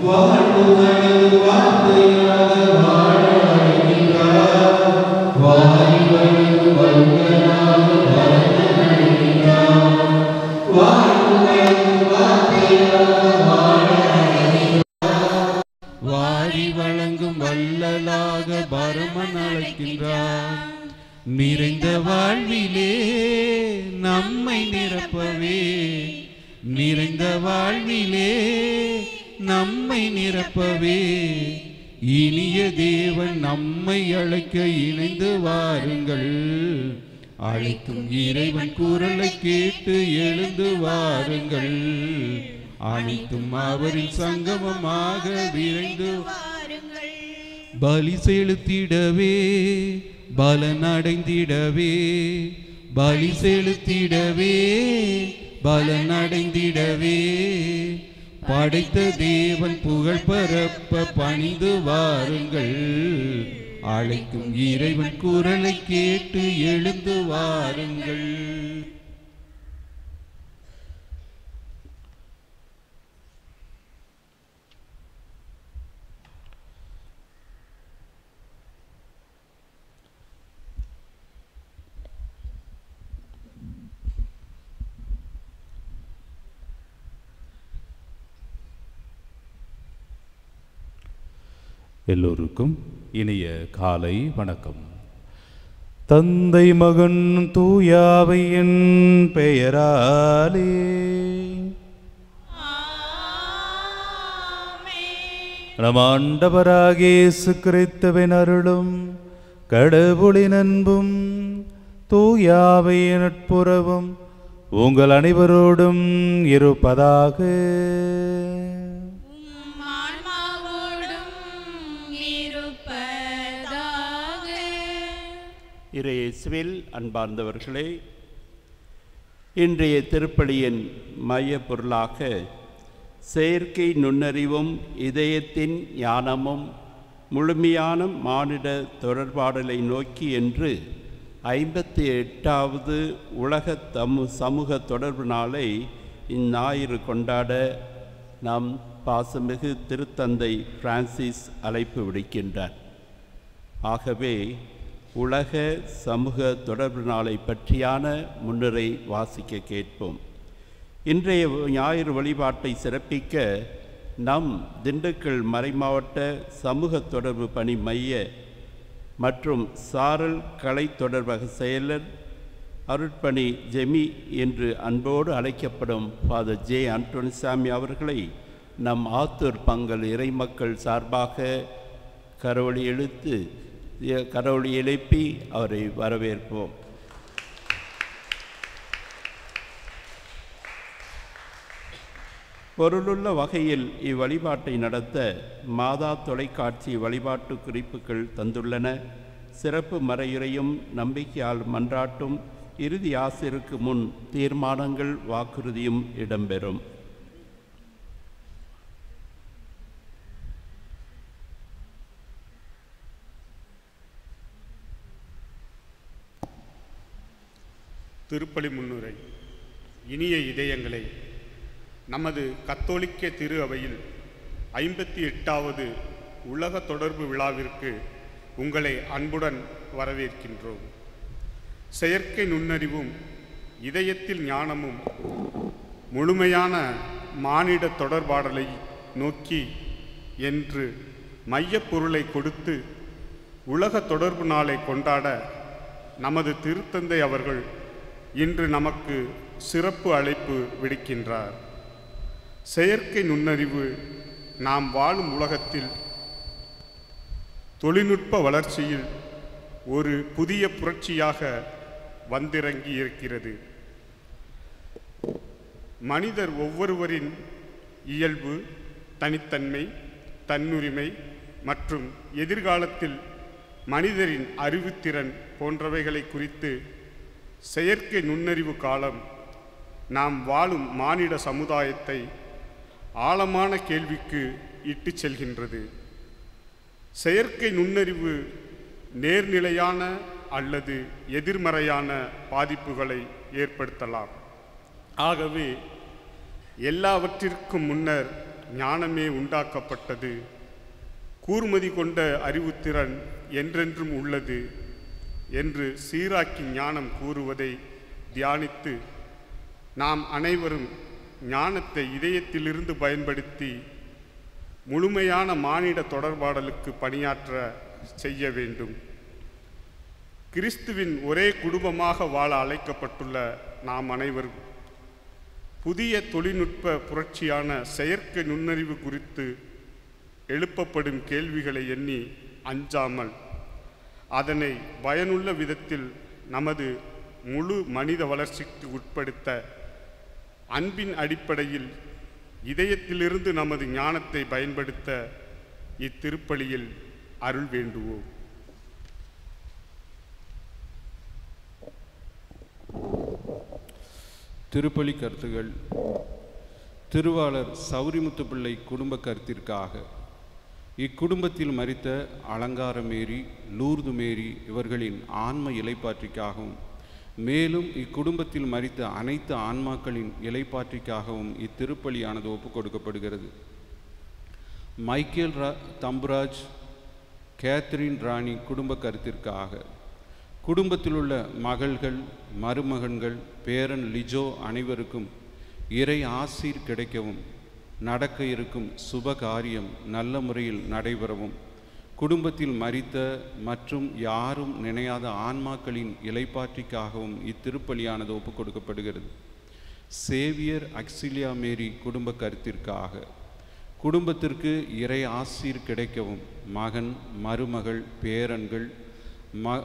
வாரி வழங்கும் வள்ளலாக பரமன் அழைக்கின்றார் நிறைந்த வாழ்விலே நம்மை நிரப்பவே நிறைந்த வாழ்விலே நம்மை நிரப்பவே இனிய தேவன் நம்மை அழைக்க இணைந்து வாருங்கள் அழைக்கும் இறைவன் குரலை கேட்டு எழுந்து வாருங்கள் அனைத்தும் அவரின் சங்கமமாக விரைந்து பலி செலுத்திடவே பலனடைந்திடவே பலி செலுத்திடவே பலனடைந்திடவே படைத்த தேவன் புகழ் பரப்ப பணிந்து வாருங்கள் அழைக்கும் இறைவன் குரலை கேட்டு எழுந்து வாருங்கள் எல்லோருக்கும் இனிய காலை வணக்கம் தந்தை மகன் தூயாவையின் பெயராலே நம் ஆண்டவராகிய இயேசு கிறிஸ்துவின் அருளும் கடவுளின் அன்பும் தூயாவையின் நட்புறவும் உங்கள் அனைவரோடும் இருப்பதாக இறையேசுவில் அன்பார்ந்தவர்களே இன்றைய திருப்பலியின் மைய பொருளாக செயற்கை நுண்ணறிவும் இதயத்தின் ஞானமும் முழுமையான மானிட தொடர்பாடலை நோக்கி என்று ஐம்பத்தி எட்டாவது உலக தமு சமூக தொடர்பு நாளை இந்ஞாயிறு கொண்டாட நாம் பாசமிகு திருத்தந்தை பிரான்சிஸ் அழைப்பு விடுக்கின்றார் ஆகவே உலக சமூக தொடர்பு நாளை பற்றியான முன்னுரை வாசிக்க கேட்போம் இன்றைய ஞாயிறு வழிபாட்டை சிறப்பிக்க நம் திண்டுக்கல் மறைமாவட்ட சமூக தொடர்பு பணி மைய மற்றும் சாரல் கலை தொடர்பக செயலர் அருட்பணி ஜெமி என்று அன்போடு அழைக்கப்படும் ஃபாதர் ஜே அன்டோனிசாமி அவர்களை நம் ஆத்தூர் பங்கல் இறைமக்கள் சார்பாக கரவொளி எழுத்து கரவொளி எழுப்பி அவரை வரவேற்போம் பொருளுள்ள வகையில் இவ்வழிபாட்டை நடத்த மாதா தொலைக்காட்சி வழிபாட்டு குறிப்புகள் தந்துள்ளன சிறப்பு மறையுறையும் நம்பிக்கையால் மன்றாட்டும் இறுதி ஆசிருக்கு முன் தீர்மானங்கள் வாக்குறுதியும் இடம்பெறும் திருப்பலி முன்னுரை இனிய இதயங்களை நமது கத்தோலிக்க திரு அவையில் ஐம்பத்தி எட்டாவது உலக தொடர்பு விழாவிற்கு உங்களை அன்புடன் வரவேற்கின்றோம் செயற்கை நுண்ணறிவும் இதயத்தில் ஞானமும் முழுமையான மானிட தொடர்பாடலை நோக்கி என்று மையப் பொருளை கொடுத்து உலக தொடர்பு நாளை கொண்டாட நமது திருத்தந்தை அவர்கள் இன்று நமக்கு சிறப்பு அழைப்பு விடுக்கின்றார் செயற்கை நுண்ணறிவு நாம் வாழும் உலகத்தில் தொழில்நுட்ப வளர்ச்சியில் ஒரு புதிய புரட்சியாக வந்திறங்கி இருக்கிறது மனிதர் ஒவ்வொருவரின் இயல்பு தனித்தன்மை தன்னுரிமை மற்றும் எதிர்காலத்தில் மனிதரின் அறிவுத்திறன் போன்றவைகளை குறித்து செயற்கை நுண்ணறிவு காலம் நாம் வாழும் மானிட சமுதாயத்தை ஆழமான கேள்விக்கு இட்டுச் செல்கின்றது செயற்கை நுண்ணறிவு நேர்நிலையான அல்லது எதிர்மறையான பாதிப்புகளை ஏற்படுத்தலாம் ஆகவே எல்லாவற்றிற்கும் முன்னர் ஞானமே உண்டாக்கப்பட்டது கூர்மதி கொண்ட அறிவுத்திறன் என்றென்றும் உள்ளது என்று சீராக்கி ஞானம் கூறுவதை தியானித்து நாம் அனைவரும் ஞானத்தை இதயத்திலிருந்து பயன்படுத்தி முழுமையான மானிட தொடர்பாடலுக்கு பணியாற்ற செய்ய வேண்டும் கிறிஸ்துவின் ஒரே குடும்பமாக வாழ அழைக்கப்பட்டுள்ள நாம் அனைவரும் புதிய தொழில்நுட்ப புரட்சியான செயற்கை நுண்ணறிவு குறித்து எழுப்பப்படும் கேள்விகளை எண்ணி அஞ்சாமல் அதனை பயனுள்ள விதத்தில் நமது முழு மனித வளர்ச்சிக்கு உட்படுத்த அன்பின் அடிப்படையில் இதயத்திலிருந்து நமது ஞானத்தை பயன்படுத்த இத்திருப்பலியில் அருள் வேண்டுவோம் திருப்பலி கருத்துகள் திருவாளர் சௌரிமுத்து பிள்ளை குடும்ப கருத்திற்காக இக்குடும்பத்தில் மரித்த அலங்கார மேரி லூர்து மேரி இவர்களின் ஆன்ம இலைப்பாற்றிக்காகவும் மேலும் இக்குடும்பத்தில் மரித்த அனைத்து ஆன்மாக்களின் இலைப்பாற்றிக்காகவும் இத்திருப்பலியானது ஒப்புக் கொடுக்கப்படுகிறது மைக்கேல் ரா தம்புராஜ் கேத்ரின் ராணி குடும்ப கருத்திற்காக குடும்பத்தில் உள்ள மகள்கள் மருமகன்கள் பேரன் லிஜோ அனைவருக்கும் இறை ஆசீர் கிடைக்கவும் நடக்க இருக்கும் சுப காரியம் நல்ல முறையில் நடைபெறவும் குடும்பத்தில் மரித்த மற்றும் யாரும் நினையாத ஆன்மாக்களின் இலைப்பாற்றிக்காகவும் இத்திருப்பலியானது ஒப்புக் கொடுக்கப்படுகிறது சேவியர் அக்சிலியா மேரி குடும்ப கருத்திற்காக குடும்பத்திற்கு இறை ஆசீர் கிடைக்கவும் மகன் மருமகள் பேரன்கள் ம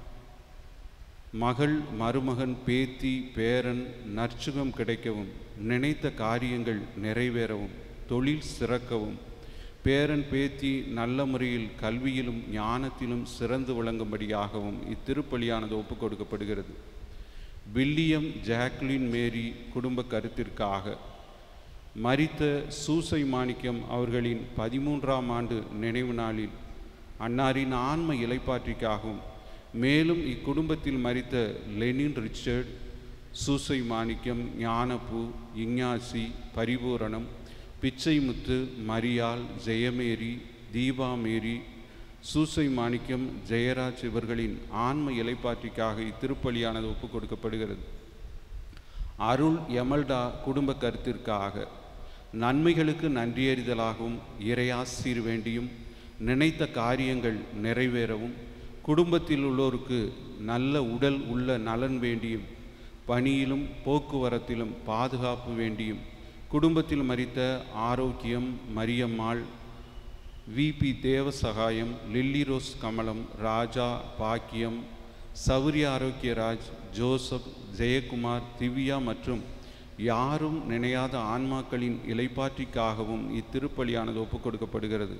மகள் மருமகன் பேத்தி பேரன் நற்சுகம் கிடைக்கவும் நினைத்த காரியங்கள் நிறைவேறவும் தொழில் சிறக்கவும் பேரன் பேத்தி நல்ல முறையில் கல்வியிலும் ஞானத்திலும் சிறந்து விளங்கும்படியாகவும் இத்திருப்பலியானது ஒப்புக் கொடுக்கப்படுகிறது வில்லியம் ஜாக்லின் மேரி குடும்ப கருத்திற்காக மரித்த சூசை மாணிக்கம் அவர்களின் பதிமூன்றாம் ஆண்டு நினைவு நாளில் அன்னாரின் ஆன்ம இலைப்பாற்றிக்காகவும் மேலும் இக்குடும்பத்தில் மரித்த லெனின் ரிச்சர்ட் சூசை மாணிக்கம் ஞானப்பூ இஞ்ஞாசி பரிபூரணம் பிச்சைமுத்து மரியாள் ஜெயமேரி தீபா மேரி சூசை மாணிக்கம் ஜெயராஜ் இவர்களின் ஆன்ம இலைப்பாற்றிக்காக இத்திருப்பலியானது ஒப்புக் கொடுக்கப்படுகிறது அருள் எமல்டா குடும்ப கருத்திற்காக நன்மைகளுக்கு நன்றியறிதலாகவும் இறையாசீர் வேண்டியும் நினைத்த காரியங்கள் நிறைவேறவும் குடும்பத்தில் உள்ளோருக்கு நல்ல உடல் உள்ள நலன் வேண்டியும் பணியிலும் போக்குவரத்திலும் பாதுகாப்பு வேண்டியும் குடும்பத்தில் மரித்த Arokiyam Mariyammal V P Devasagayam Lily Rose Kamalam Raja Bakkiyam Sowriya Arokiyaraj Joseph Jayakumar Divya மற்றும் யாரும் நினையாத ஆன்மாக்களின் இலைப்பாற்றிக்காகவும் இத்திருப்பலியானது ஒப்புக் கொடுக்கப்படுகிறது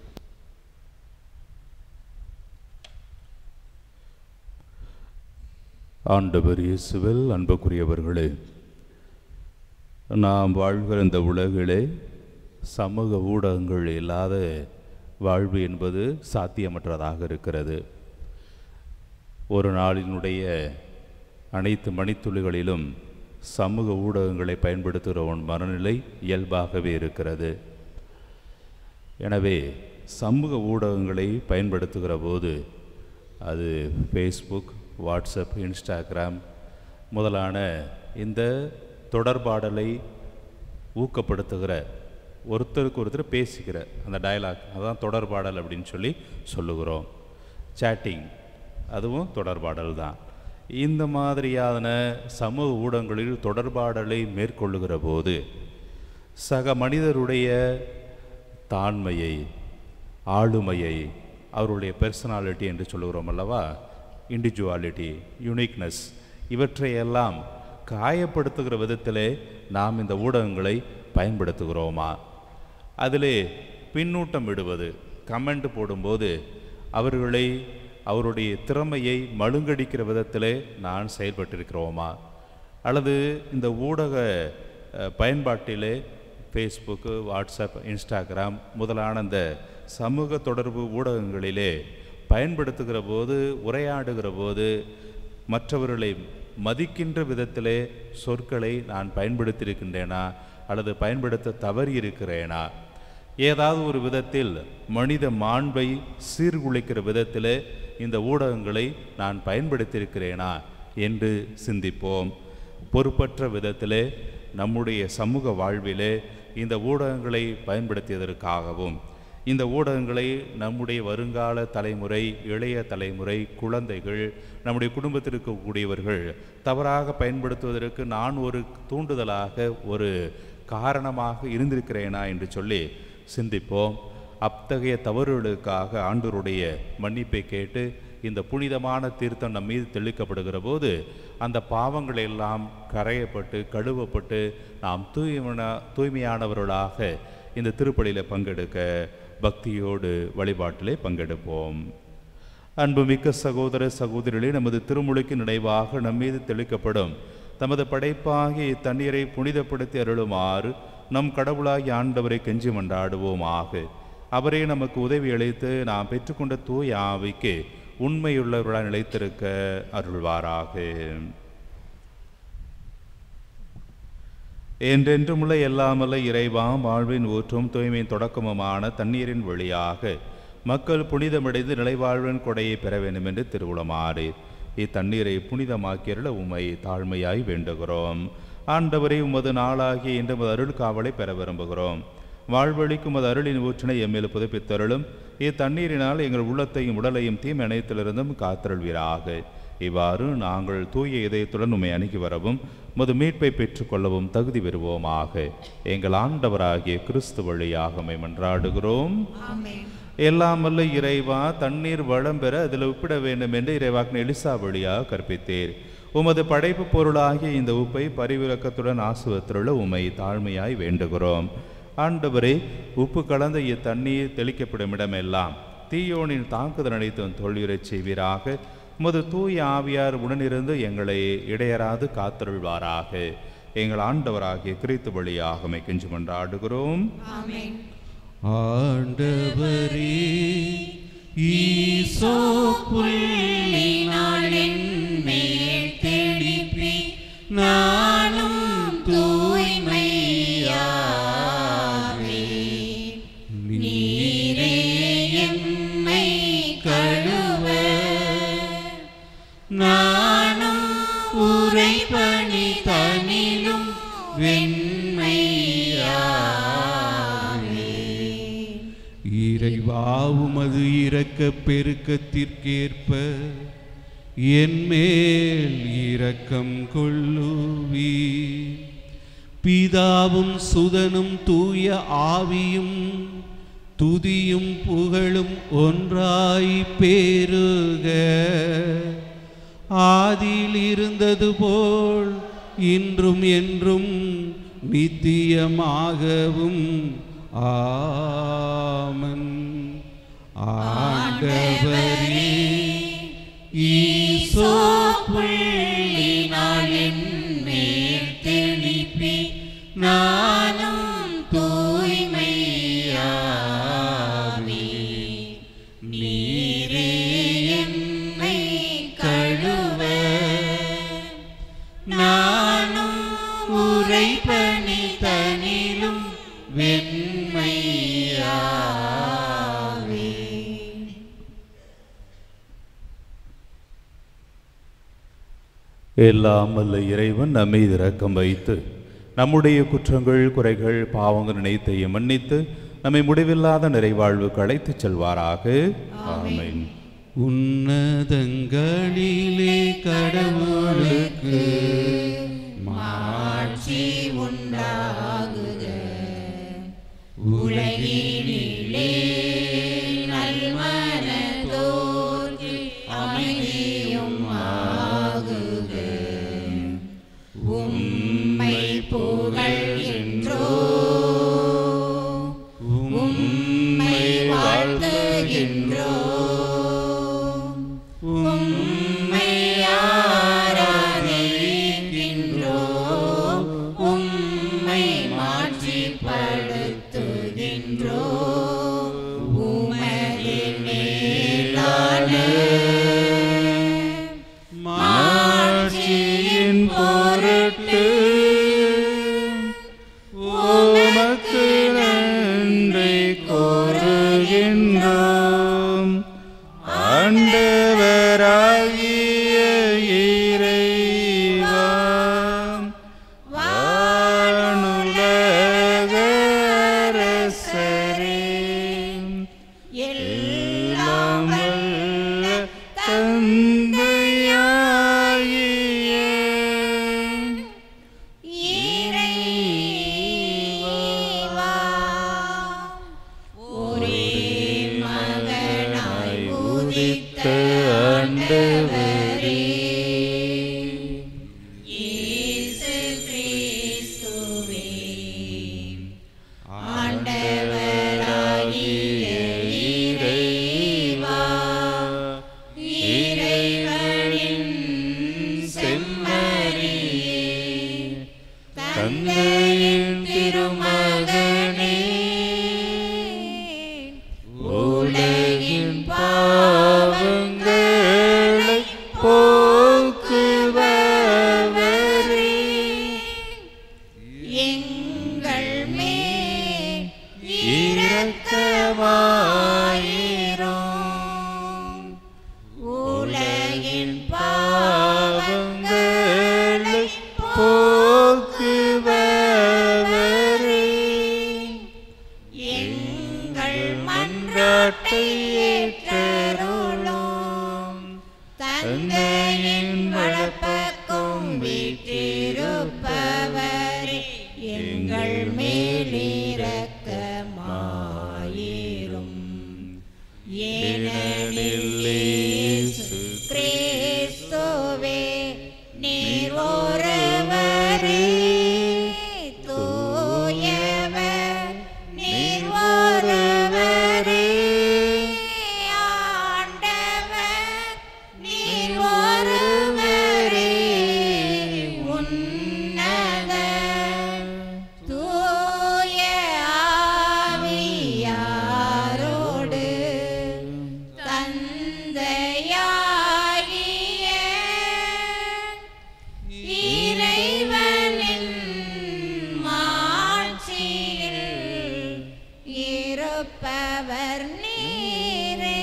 ஆண்டவர் இயேசுவில் அன்புக்குரியவர்களே நாம் வாழ்கிற இந்த உலகிலே சமூக ஊடகங்கள் இல்லாத வாழ்வு என்பது சாத்தியமற்றதாக இருக்கிறது ஒரு நாளினுடைய அனைத்து மணித்துளிகளிலும் சமூக ஊடகங்களை பயன்படுத்துகிறவன் மனநிலை இயல்பாகவே இருக்கிறது எனவே சமூக ஊடகங்களை பயன்படுத்துகிற போது அது ஃபேஸ்புக் வாட்ஸ்அப் இன்ஸ்டாகிராம் முதலான இந்த தொடர்பாடலை ஊக்கப்படுத்துகிற ஒருத்தருக்கு ஒருத்தர் பேசிக்கிற அந்த டயலாக் அதான் தொடர்பாடல் அப்படின்னு சொல்லி சொல்லுகிறோம் சேட்டிங் அதுவும் தொடர்பாடல் தான் இந்த மாதிரியான சமூக ஊடகங்களில் தொடர்பாடலை மேற்கொள்ளுகிற போது சக மனிதருடைய தாண்மையை ஆளுமையை அவருடைய பெர்சனாலிட்டி என்று சொல்லுகிறோம் அல்லவா இண்டிவிஜுவாலிட்டி யுனிக்னஸ் இவற்றையெல்லாம் காயப்படுத்துகிற விதத்திலே நாம் இந்த ஊடகங்களை பயன்படுத்துகிறோமா அதிலே பின்னூட்டம் விடுவது கமெண்ட் போடும்போது அவர்களை அவருடைய திறமையை மழுங்கடிக்கிற விதத்திலே நான் செயல்பட்டிருக்கிறோமா அல்லது இந்த ஊடக அஹ், பயன்பாட்டிலே ஃபேஸ்புக்கு வாட்ஸ்அப் இன்ஸ்டாகிராம் முதலான இந்த சமூக தொடர்பு ஊடகங்களிலே பயன்படுத்துகிற போது உரையாடுகிற போது மற்றவர்களை மதிக்கின்ற விதத்திலே சொற்களை நான் பயன்படுத்தியிருக்கின்றேனா அல்லது பயன்படுத்த தவறி இருக்கிறேனா ஏதாவது ஒரு விதத்தில் மனித மாண்பை சீர்குலைக்கிற விதத்தில் இந்த ஊடகங்களை நான் பயன்படுத்தியிருக்கிறேனா என்று சிந்திப்போம் பொறுப்பற்ற விதத்திலே நம்முடைய சமூக வாழ்விலே இந்த ஊடகங்களை பயன்படுத்தியதற்காகவும் இந்த ஊடகங்களை நம்முடைய வருங்கால தலைமுறை இளைய தலைமுறை குழந்தைகள் நம்முடைய குடும்பத்தில் இருக்கக்கூடியவர்கள் தவறாக பயன்படுத்துவதற்கு நான் ஒரு தூண்டுதலாக ஒரு காரணமாக இருந்திருக்கிறேனா என்று சொல்லி சிந்திப்போம் அத்தகைய தவறுகளுக்காக ஆண்டவருடைய மன்னிப்பை கேட்டு இந்த புனிதமான தீர்த்தம் நம் மீது தெளிக்கப்படுகிற போது அந்த பாவங்கள் எல்லாம் கரையப்பட்டு கழுவப்பட்டு நாம் தூய்மன தூய்மையானவர்களாக இந்த திருப்பலியில் பங்கெடுக்க பக்தியோடு வழிபாட்டிலே பங்கெடுப்போம் அன்புமிக்க சகோதர சகோதரிகளே நமது திருமுழுக்கு நினைவாக நம்மீது தெளிக்கப்படும் தமது படைப்பாகிய இத்தண்ணீரை புனிதப்படுத்தி அருளுமாறு நம் கடவுளாகி ஆண்டவரை கெஞ்சி மன்றாடுவோமாக அவரே நமக்கு உதவி அளித்து நாம் பெற்றுக்கொண்ட தூய ஆவிக்கு உண்மையுள்ளவர்களாக நிலைத்திருக்க அருள்வாராக என்றென்றுமுள்ள எல்லாமல்ல இறைவா வாழ்வின் ஊற்றும் தூய்மையின் தொடக்கமுமான தண்ணீரின் வழியாக மக்கள் புனிதமடைந்து நிலைவாழ்வின் கொடையை பெற வேண்டும் என்று திருவுளமாறு இத்தண்ணீரை புனிதமாக்கியருள உம்மை தாழ்மையாய் வேண்டுகிறோம் ஆண்டவரை உமது நாளாகிய இன்று உமது அருள் காவலை பெற விரும்புகிறோம் வாழ்வழிக்கும் உமது அருளின் ஊற்றினை எம்மில் புதுப்பித்தருளும் இத்தண்ணீரினால் எங்கள் உள்ளத்தையும் உடலையும் தீம் அனைத்திலிருந்தும் காத்தருள்வீராக இவ்வாறு நாங்கள் தூய இதயத்துடன் உம்மை அணுகி வரவும் உமது மீட்பை பெற்றுக்கொள்ளவும் தகுதி பெறுவோமாக எங்கள் ஆண்டவராகிய கிறிஸ்து வழியாக உம்மை மன்றாடுகிறோம் எல்லாம் வல்ல இறைவா தண்ணீர் வளம் பெற அதில் உப்பிட வேண்டும் என்று இறைவாக்கின எலிசா வழியாக கற்பித்தீர் உமது படைப்பு பொருளாகிய இந்த உப்பை பரிவிலக்கத்துடன் ஆசுவத்திலுள்ள உம்மை தாழ்மையாய் வேண்டுகிறோம் ஆண்டவரே உப்பு கலந்த இத்தண்ணீர் தெளிக்கப்படும் இடமெல்லாம் தீயோனின் தாக்குதல் அனைத்தும் தோல்வியுறச் செய்வீராக உமது தூய ஆவியார் உடனிருந்து எங்களை இடையராது காத்தருள்வாராக எங்கள் ஆண்டவராகிய கிறித்து வழியாக உம்மை கெஞ்சி கொண்டாடுகிறோம் ஆண்டவரே ஈசோ புள்ளினால் என்மேல் தெளிப்பி நானும் தூய்மையாவே நீரே என்னை கழுவ நானும் உரைபணி தனிலும் வெண்மையாவே இறைவா உமது இரக்க பெருக்கத்திற்கேற்ப என் மேல் இரக்கம் கொள்ளுவி பிதாவும் சுதனும் தூய ஆவியும் துதியும் புகழும் ஒன்றாய் பேருக ஆதியில் இருந்தது போல் இன்றும் என்றும் நித்தியமாகவும் ஆமன் ஆண்டவரே ஈசோ புள்ளினால் என் மேல் தெளிப்பி நானும் தூய்மையாவே நீரே என்னை கழுவ நானும் உரைபணி தனிலும் வெண்மையாவே எல்லாம் வல்ல இறைவன் நம்மை இரக்கம் வைத்து நம்முடைய குற்றங்கள் குறைகள் பாவங்கள் நினைத்தையும் மன்னித்து நம்மை முடிவில்லாத நிறைவாழ்வுக்கு அழைத்துச் செல்வாராக ஆமென் உன்னதங்களிலே கடவுளுக்கு மாட்சி உண்டாகுக உலகினிலே நல்மனதோர்க்கு அமைதியும் ஆகுக உம்மை புகழ்கின்றோ உம்மை வாழ்த்துகின்றோ உம்மை ஆராதிக்கின்றோ உம்மை மாற்றிப்படுத்துகின்றோ உமது மேலான மாட்சியின் பொருட்டு புகழுகின்றோம் ஆண்டவராகிய இறைவா வானுலகரசரே எல்லாம் வல்ல தந்தையாகிய இறைவா, ஒரே மகனாய் உதித்த ஆண்டவரே இயேசு கிறிஸ்துவே ஆண்டவராகிய இறைவா இறைவனின் செம்மறியே தந்தையின் திருமகனே உலகின் பாவங்களை போக்குபவரே எங்கள் மேல் இரக்கமாயிரும் உலகின் பாவங்களை போக்குபவரே எங்கள் மன்றாட்டை ஏற்றருளும் தந்தையின் வலப்பக்கம் வீற்றிருப்பவரே எங்கள் மேலிரக்கமாயிரும் ஏனெனில் இயேசு கிறிஸ்துவே நீர் ஒருவரே தூயவர் நீர் ஒருவரே ஆண்டவர் நீர் ஒருவரே உன்னத தூய ஆவியாரோடு தந்தையாகிய இறைவனின் மாட்சியில் இருப்பவர் நீரே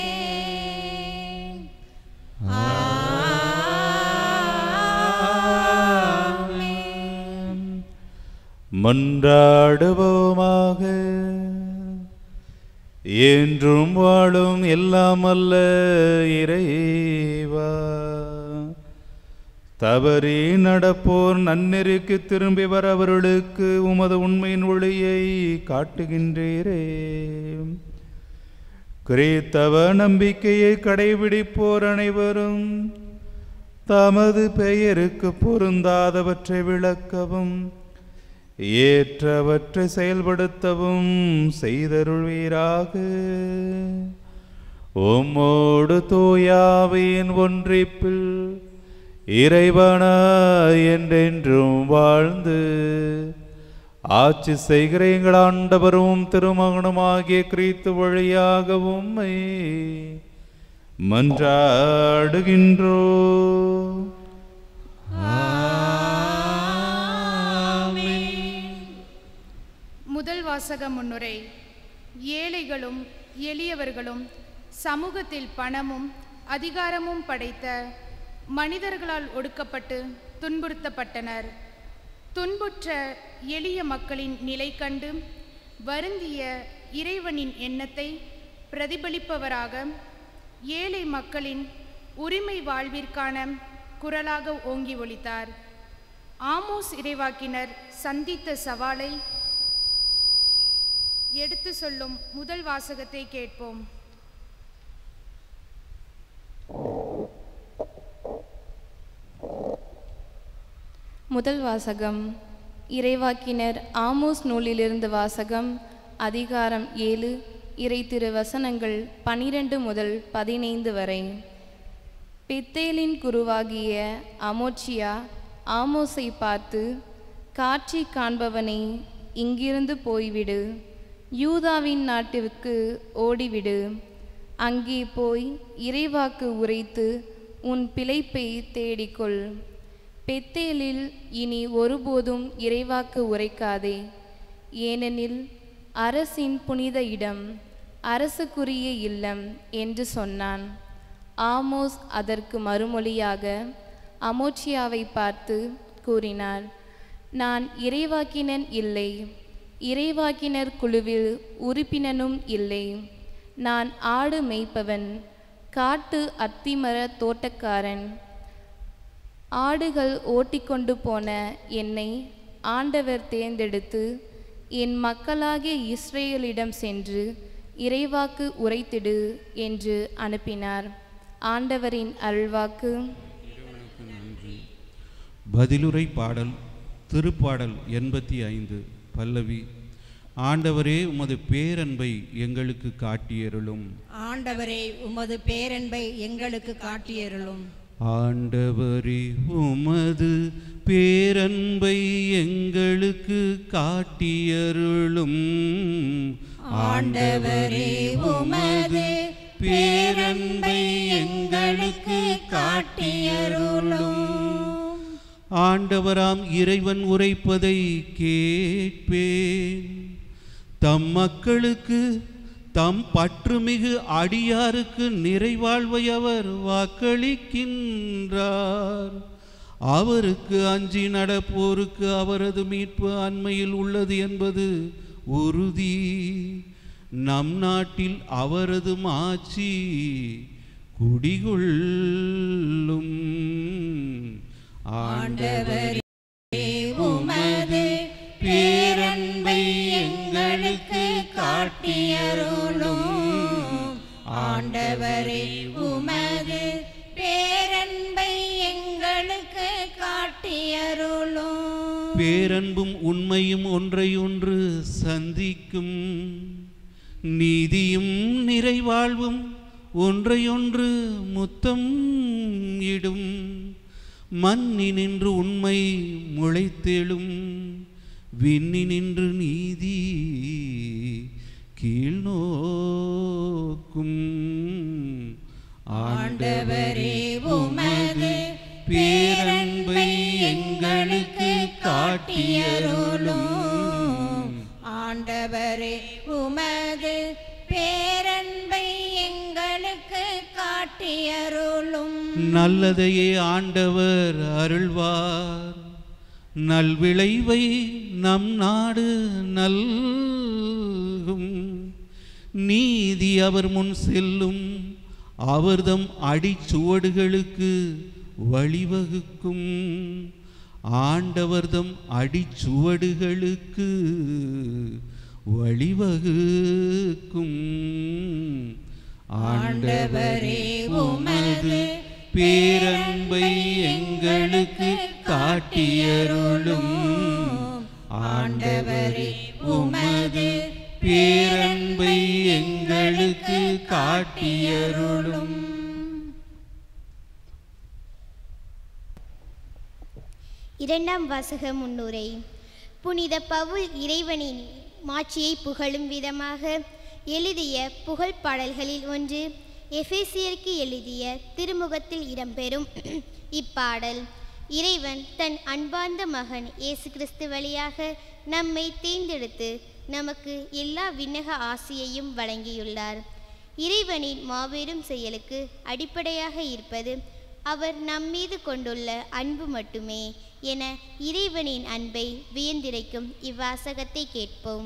ஆமென். மன்றாடுவோமாக என்றும் வாழும் எல்லாம் அல்ல இறைவா தவறி நடப்போர் நன்னெறிக்கு திரும்பி வர அவர்களுக்கு உமது உண்மையின் ஒளியை காட்டுகின்றீரே கிறித்தவ நம்பிக்கையை கடைபிடிப்போர் அனைவரும் தமது பெயருக்கு பொருந்தாதவற்றை விளக்கவும் ஏற்றவற்றை செயல்படுத்தவும் செய்தருள்வீராக உம்மோடு தூயாவின் ஒன்றிப்பில் இறைவனா என்றென்றும் வாழ்ந்து ஆட்சி செய்கிற எங்கள் ஆண்டவரும் திருமகனுமாகிய கிறித்து வழியாக உம்மை மன்றாடுகின்றோ முதல் வாசக முன்னுரை ஏழைகளும் எளியவர்களும் சமூகத்தில் பணமும் அதிகாரமும் படைத்த மனிதர்களால் ஒடுக்கப்பட்டு துன்புறுத்தப்பட்டனர் துன்புற்ற எளிய மக்களின் நிலை கண்டு வருந்திய இறைவனின் எண்ணத்தை பிரதிபலிப்பவராக ஏழை மக்களின் உரிமை வாழ்விற்கான குரலாக ஓங்கி ஒலித்தார் ஆமோஸ் இறைவாக்கினர் சந்தித்த சவாலை எடுத்து சொல்லும் முதல் வாசகத்தை கேட்போம் முதல் வாசகம் இறைவாக்கினர் ஆமோஸ் நூலிலிருந்து வாசகம் அதிகாரம் ஏழு இறை திரு வசனங்கள் பனிரெண்டு முதல் பதினைந்து வரை பித்தேலின் குருவாகிய அமோச்சியா ஆமோஸை பார்த்து காட்சி காண்பவனே இங்கிருந்து போய்விடு யூதாவின் நாட்டிற்கு ஓடிவிடு அங்கே போய் இறைவாக்கு உரைத்து உன் பிழைப்பை தேடிக்கொள் பெத்தேலில் இனி ஒருபோதும் இறைவாக்கு உரைக்காதே ஏனெனில் அரசின் புனித இடம் அரசுக்குரிய இல்லம் என்று சொன்னான் ஆமோஸ் அதற்கு மறுமொழியாக அமோச்சியாவை பார்த்து கூறினார் நான் இறைவாக்கினன் இல்லை இறைவாக்கினர் குழுவில் உறுப்பினனும் இல்லை நான் ஆடு மேய்ப்பவன் காட்டு அத்திமர தோட்டக்காரன் ஆடுகள் ஓட்டிக்கொண்டு போன என்னை ஆண்டவர் தேர்ந்தெடுத்து என் மக்களாகிய இஸ்ரேலிடம் சென்று இறைவாக்கு உரைத்திடு என்று அனுப்பினார் ஆண்டவரின் அருள்வாக்கு பதிலுரை பாடல் திருப்பாடல் எண்பத்தி ஐந்து பல்லவி ஆண்டவரே உமது பேரன்பை எங்களுக்கு காட்டியருளும் ஆண்டவரே உமது பேரன்பை எங்களுக்கு காட்டியருளும் ஆண்டவரே உமது பேரன்பை எங்களுக்கு காட்டியருளும் ஆண்டவரே உமது பேரன்பை எங்களுக்கு காட்டியருளும் ஆண்டவராம் இறைவன் உரைப்பதை கேட்பேன் தம் மக்களுக்கு தம் பற்றுமிகு அடியாருக்கு நிறைவாழ்வை அவர் வாக்களிக்கின்றார் அவருக்கு அஞ்சி நடப்போருக்கு அவரது மீட்பு அண்மையில் உள்ளது என்பது உறுதி நம் நாட்டில் அவரது மாட்சி குடிகொள்ளும் ஆண்டவரே உமது பேரன்பை எங்களுக்கு காட்டியருளும் ஆண்டவரே உமது பேரன்பை எங்களுக்கு காட்டியருளும் பேரன்பும் உண்மையும் ஒன்றையொன்று சந்திக்கும் நீதியும் நிறைவாழ்வும் ஒன்றையொன்று முத்தம் இடும் மண்ணினின்று உண்மை முளைத்தெழும் விண்ணினின்று நீதி கீழ்நோக்கும் ஆண்டவரே உமது பேரன்பை எங்களுக்கு காட்டியருளும் ஆண்டவரே உமது பேரன்பை எங்களுக்கு காட்டியருளும் நல்லதையே ஆண்டவர் அருள்வார் நல்விளைவை நம் நாடு நல்கும் நீதி அவர் முன் செல்லும் அவர்தம் அடிச்சுவடுகளுக்கு வழிவகுக்கும் ஆண்டவர்தம் அடிச்சுவடுகளுக்கு வழிவகுக்கும் ஆண்டவரே உமது பேரன்பை எங்களுக்கு காட்டியருளும் ஆண்டவரே உமது பேரன்பை எங்களுக்கு காட்டியருளும் இரண்டாம் வாசக முன்னுரை புனித பவுல் இறைவனின் மாட்சியை புகழும் விதமாக எழுதிய புகழ் பாடல்களில் ஒன்று எஃபேசியருக்கு எழுதிய திருமுகத்தில் இடம்பெறும் இப்பாடல் இறைவன் தன் அன்பார்ந்த மகன் இயேசு கிறிஸ்து வழியாக நம்மை தேர்ந்தெடுத்து நமக்கு எல்லா விண்ணக ஆசியையும் வழங்கியுள்ளார் இறைவனின் மாபெரும் செயலுக்கு அடிப்படையாக இருப்பது அவர் நம்மீது கொண்டுள்ள அன்பு மட்டுமே என இறைவனின் அன்பை வியந்திரைக்கும் இவ்வாசகத்தை கேட்போம்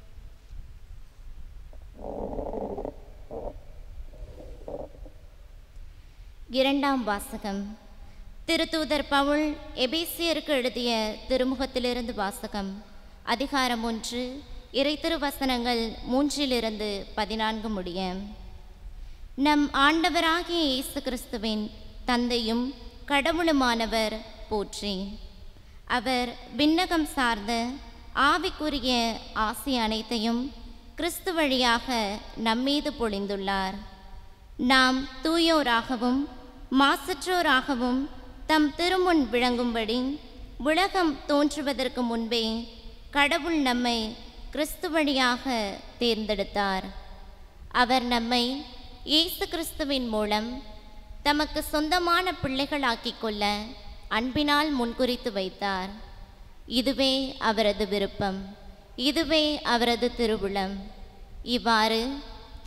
இரண்டாம் வாசகம் திருத்தூதர் பவுல் எபேசியருக்கு எழுதிய திருமுகத்திலிருந்து வாசகம் அதிகாரம் ஒன்று இறை திருவசனங்கள் மூன்றிலிருந்து பதினான்கு முடிய நம் ஆண்டவராகிய இயேசு கிறிஸ்துவின் தந்தையும் கடவுளுமானவர் போற்றி அவர் விண்ணகம் சார்ந்த ஆவிக்குரிய ஆசி அனைத்தையும் கிறிஸ்து வழியாக நம்மீது பொழிந்துள்ளார் நாம் தூயோராகவும் மாசற்றோராகவும் தம் திருமுன் விளங்கும்படி உலகம் தோன்றுவதற்கு முன்பே கடவுள் நம்மை கிறிஸ்து வழியாக தேர்ந்தெடுத்தார் அவர் நம்மை இயேசு கிறிஸ்துவின் மூலம் தமக்கு சொந்தமான பிள்ளைகளாக்கிக் கொள்ள அன்பினால் முன்குறித்து வைத்தார் இதுவே அவரது விருப்பம் இதுவே அவரது திருவுளம் இவ்வாறு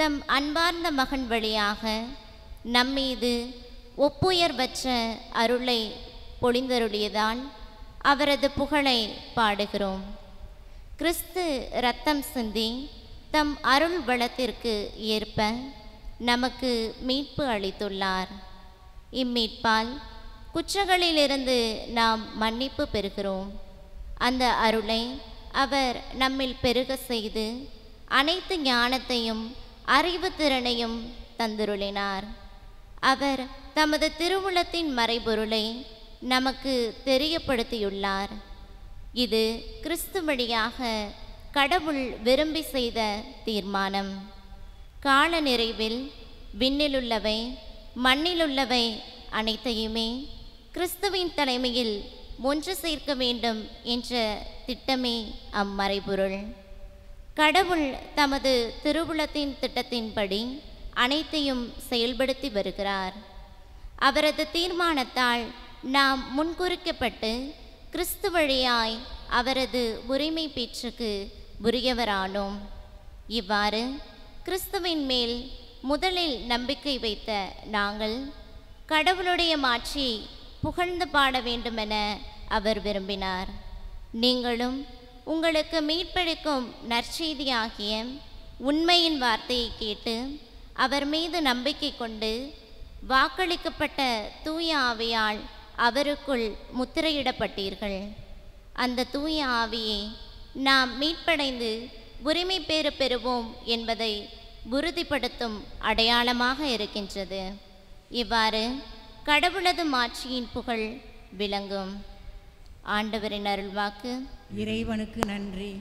தம் அன்பார்ந்த மகன் வழியாக நம்மீது ஒப்புயர்வற்ற அருளை பொழிந்தருளியதால் அவரது புகழை பாடுகிறோம் கிறிஸ்து இரத்தம் சிந்தி தம் அருள் வளத்திற்கு ஏற்ப நமக்கு மீட்பு அளித்துள்ளார் இம்மீட்பால் குற்றங்களிலிருந்து நாம் மன்னிப்பு பெறுகிறோம் அந்த அருளை அவர் நம்மில் பெருக செய்து அனைத்து ஞானத்தையும் அறிவு திறனையும் தந்துருளினார் அவர் தமது திருவுளத்தின் மறைபொருளை நமக்கு தெரியப்படுத்தியுள்ளார் இது கிறிஸ்து வழியாக கடவுள் விரும்பி செய்த தீர்மானம் கால நிறைவில் விண்ணிலுள்ளவை மண்ணிலுள்ளவை அனைத்தையுமே கிறிஸ்துவின் தலைமையில் ஒன்று சேர்க்க வேண்டும் என்ற திட்டமே அம்மறைபொருள் கடவுள் தமது திருவுளத்தின் திட்டத்தின்படி அனைத்தையும் செயல்படுத்தி வருகிறார் அவரது தீர்மானத்தால் நாம் முன்குறிக்கப்பட்டு கிறிஸ்து வழியாய் அவரது உரிமை பேச்சுக்கு உரியவரானோம் இவ்வாறு கிறிஸ்துவின் மேல் முதலில் நம்பிக்கை வைத்த நாங்கள் கடவுளுடைய மாட்சியை புகழ்ந்து பாட வேண்டுமென அவர் விரும்பினார் நீங்களும் உங்களுக்கு மீட்பளிக்கும் நற்செய்தியாகிய உண்மையின் வார்த்தையை கேட்டு அவர் மீது நம்பிக்கை கொண்டு வாக்களிக்கப்பட்ட தூய ஆவியால் அவருக்குள் முத்திரையிடப்பட்டீர்கள் அந்த தூய ஆவியை நாம் மீட்படைந்து உரிமை பேறு பெறுவோம் என்பதை உறுதிப்படுத்தும் அடையாளமாக இருக்கின்றது இவ்வாறு கடவுளது மாட்சியின் புகழ் விளங்கும் ஆண்டவரின் அருள்வாக்கு இறைவனுக்கு நன்றி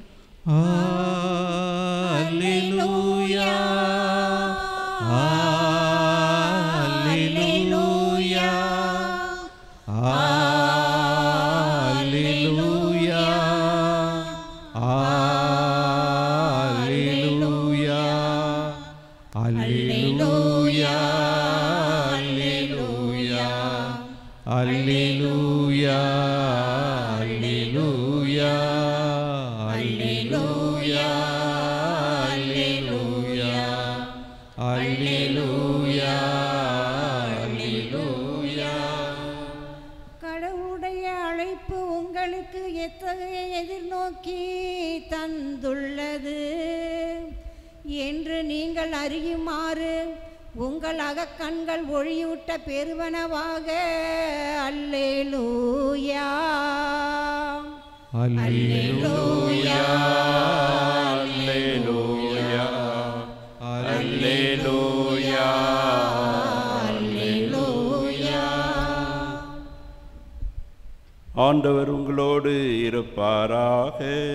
அல்லேலூயா அல்லேலூயா அல்லேலூயா அல்லேலூயா அல்லேலூயா அல்லேலூயா அல்லேலூயா அல்லேலூயா அல்லேலூயா அல்லேலூயா அல்லேலூயா அல்லேலூயா கடவுளுடைய அழைப்பு உங்களுக்கு எத்தகைய எதிர்நோக்கி தந்துள்ளது என்று நீங்கள் அறியுமாறு உங்கள் அகக்கண்கள் ஒளியூட்ட பெருவனவாக அல்லேலூயா அல்லேலூயா அல்லேலூயா அல்லேலூயா அல்லேலூயா ஆண்டவர் உங்களோடு இருப்பாராக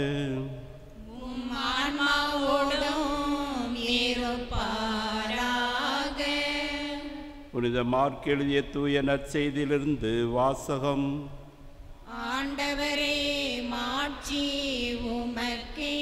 ஆன்மாவோடும் இருப்பாராக புனித மார்க் எழுதிய தூய நற்செய்தியிலிருந்து வாசகம் ஆண்டவரே மாட்சி உமக்கே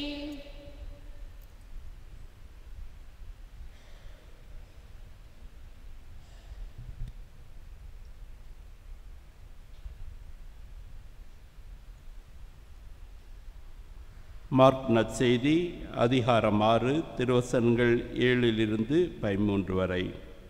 மார்க் நற்செய்தி அதிகாரம் ஆறு திருவசனங்கள் ஏழிலிருந்து பதிமூன்று வரை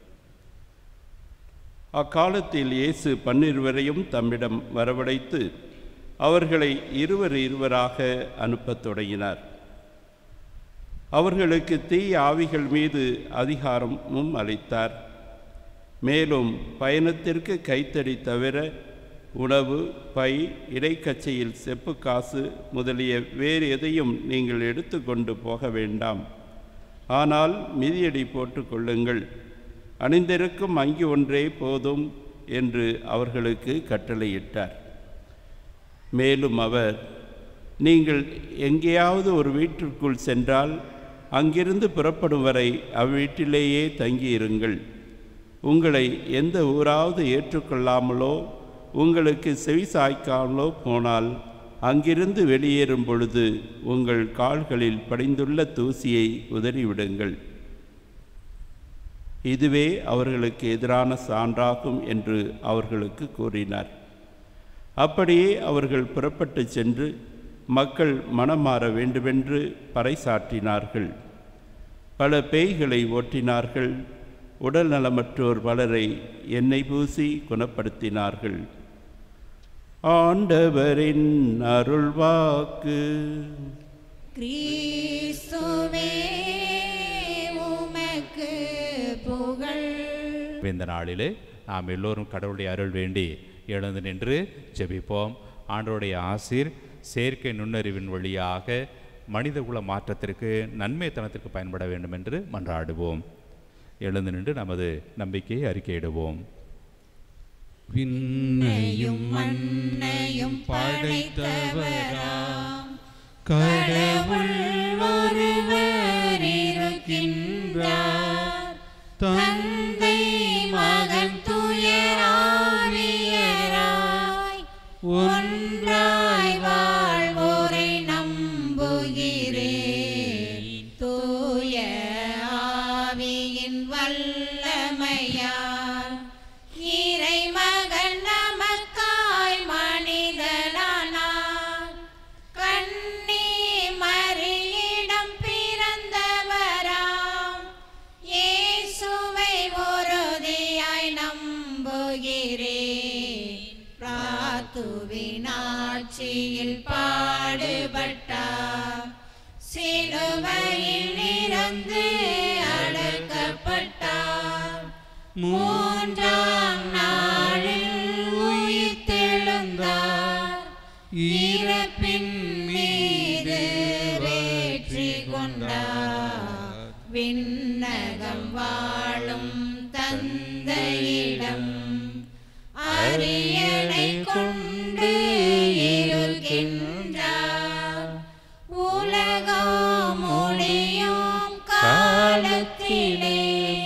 அக்காலத்தில் இயேசு பன்னிருவரையும் தம்மிடம் வரவழைத்து அவர்களை இருவர் இருவராக அனுப்பத் தொடங்கினார் அவர்களுக்கு தீய ஆவிகள் மீது அதிகாரமும் அளித்தார் மேலும் பயணத்திற்கு கைத்தடி தவிர உணவு பை இடைக்கச்சையில் செப்பு காசு முதலிய வேறு எதையும் நீங்கள் எடுத்துக்கொண்டு போக வேண்டாம் ஆனால் மிதியடி போட்டுக் கொள்ளுங்கள் அணிந்திருக்கும் அங்கி ஒன்றே போதும் என்று அவர்களுக்கு கட்டளையிட்டார் மேலும் அவர் நீங்கள் எங்கேயாவது ஒரு வீட்டிற்குள் சென்றால் அங்கிருந்து புறப்படும் வரை அவ்வீட்டிலேயே தங்கியிருங்கள் உங்களை எந்த ஊராவது ஏற்றுக்கொள்ளாமலோ உங்களுக்கு செவி சாய்க்காமலோ போனால் அங்கிருந்து வெளியேறும் பொழுது உங்கள் கால்களில் படிந்துள்ள தூசியை உதறிவிடுங்கள் இதுவே அவர்களுக்கு எதிரான சான்றாகும் என்று அவர்களுக்கு கூறினார் அப்படியே அவர்கள் புறப்பட்டு சென்று மக்கள் மனம் மாற வேண்டுமென்று பறைசாற்றினார்கள் பல பேய்களை ஓட்டினார்கள் உடல் நலமற்றோர் பலரை எண்ணெய் பூசி குணப்படுத்தினார்கள் ஆண்டவரின் அருள்வாக்கு கிறிஸ்துவே உமக்கு புகழ் இந்த நாளிலே நாம் எல்லோரும் கடவுளுடைய அருள் வேண்டி எழுந்து நின்று ஜெபிப்போம் ஆண்டவருடைய ஆசீர் செயற்கை நுண்ணறிவின் வழியாக மனிதகுல மாற்றத்திற்கு நன்மைத்தனத்திற்கு பயன்பட வேண்டும் என்று மன்றாடுவோம் எழுந்து நின்று நமது நம்பிக்கையை அறிக்கையிடுவோம் விண்ணையும் மண்ணையும் படைத்தவராம் கடவுள் ஒருவர் இருக்கின்றார் தந்தை மகன் துயராவியராய் ஒன்றாய் வாழ்வோரை நம்புகிறேன் தூய ஆவியின் வல்லமையால் இறைமகன் நமக்காய் மனிதனானார் கண்ணி மறியிடம் பிறந்தவராம் இயேசுவை ஒருதியாய் நம்புகிறேன் பிராத்துவின் ஆட்சியில் பாடுபட்டார் சிலுவையில் இறந்து அடக்கப்பட்டார் மூன்றாம் நாளில் உயிர்த்தெழுந்தார் இறப்பின் மீது வெற்றி கொண்டார் விண்ணகம் வாழும் தந்தையிடம் அரியணை கொண்டு இருக்கின்றார் உலகம் முடியும் காலத்திலே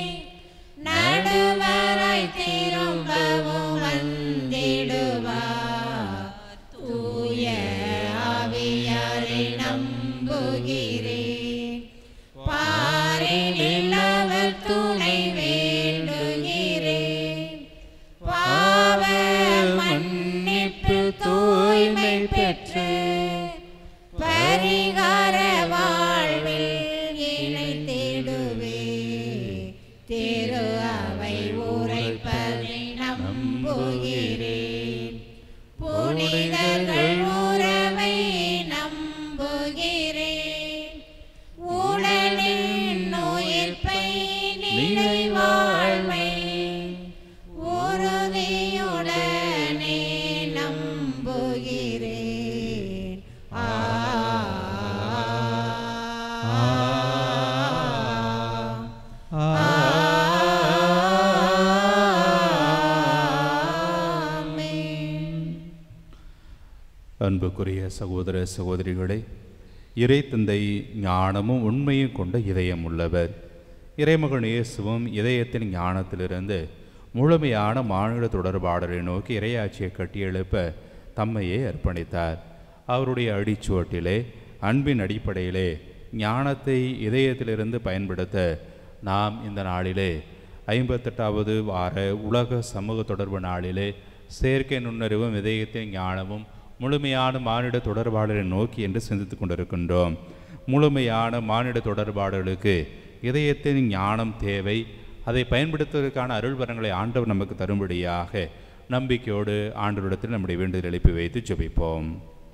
நடுவராய் திரும்பவும் வந்திடுவார் தூய ஆவியாரை நம்புகிறேன் பாரினில் அவர் துணை வேண்டுகிறேன் பாவ மன்னிப்பு தூய்மை பெற்று பரிகார வாழ்வில் இணைத்திடுவே திரு அவை உரைப்பதை நம்புகிறேன் புனிதர்கள் உறவை நம்புகிறேன் உடலின் உயிர்ப்பை நிலை வாழ்வை உறுதியுடனே நம்புகிறேன் ஆ அன்புக்குரிய சகோதர சகோதரிகளே இறை தந்தை ஞானமும் உண்மையும் கொண்ட இதயம் உள்ளவர் இறைமகன் இயேசுவும் இதயத்தின் ஞானத்திலிருந்து முழுமையான மாநில தொடர்பாடலை நோக்கி இறையாட்சியை கட்டியெழுப்ப தம்மையே அர்ப்பணித்தார் அவருடைய அடிச்சுவட்டிலே அன்பின் அடிப்படையிலே ஞானத்தை இதயத்திலிருந்து பயன்படுத்த நாம் இந்த நாளிலே ஐம்பத்தெட்டாவது வார உலக சமூக தொடர்பு நாளிலே செயற்கை நுண்ணறிவும் இதயத்தின் ஞானமும் முழுமையான மானிட தொடர்பாடலை நோக்கி என்று சிந்தித்துக் கொண்டிருக்கின்றோம் முழுமையான மானிட தொடர்பாடலுக்கு இதயத்தின் ஞானம் தேவை அதை பயன்படுத்துவதற்கான அருள் வரங்களை ஆண்டவர் நமக்கு தரும்படியாக நம்பிக்கையோடு ஆண்டவரிடத்தில் நம்முடைய வேண்டுதல் எழுப்பி வைத்து ஜெபிப்போம்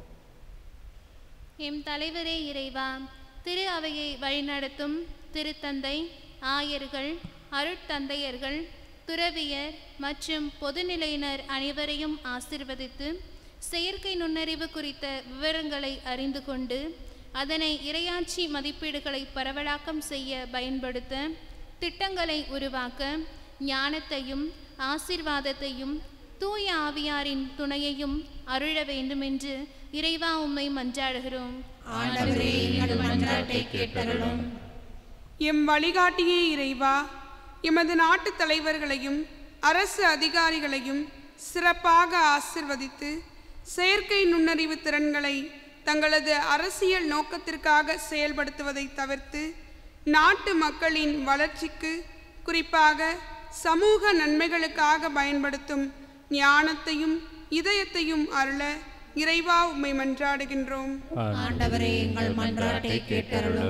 எம் தலைவரே இறைவா திரு அவையை வழிநடத்தும் திருத்தந்தை ஆயர்கள் அருட்தந்தையர்கள் துறவியர் மற்றும் பொதுநிலையினர் அனைவரையும் ஆசிர்வதித்து செயற்கை நுண்ணறிவு குறித்த விவரங்களை அறிந்து கொண்டு அதனை இரையாட்சி மதிப்பீடுகளை பரவலாக்கம் செய்ய பயன்படுத்த திட்டங்களை உருவாக்க ஞானத்தையும் ஆசிர்வாதத்தையும் தூய ஆவியாரின் துணையையும் அருள வேண்டுமென்று இறைவா உம்மை மன்றாடுகிறோம் ஆண்டவரே எங்கள் மன்றாட்டை கேட்டருளும் எம் வழிகாட்டியே இறைவா எமது நாட்டு தலைவர்களையும் அரசு அதிகாரிகளையும் சிறப்பாக ஆசிர்வதித்து செயற்கை நுண்ணறிவு திறன்களை தங்களது அரசியல் நோக்கத்திற்காக செயல்படுத்துவதை தவிர்த்து நாட்டு மக்களின் வளர்ச்சிக்கு குறிப்பாக சமூக நன்மைகளுக்காக பயன்படுத்தும் ஞானத்தையும் இதயத்தையும் அருள இறைவா உம்மை மன்றாடுகின்றோம் ஆண்டவரே எங்கள் மன்றாட்டை கேட்டருளும்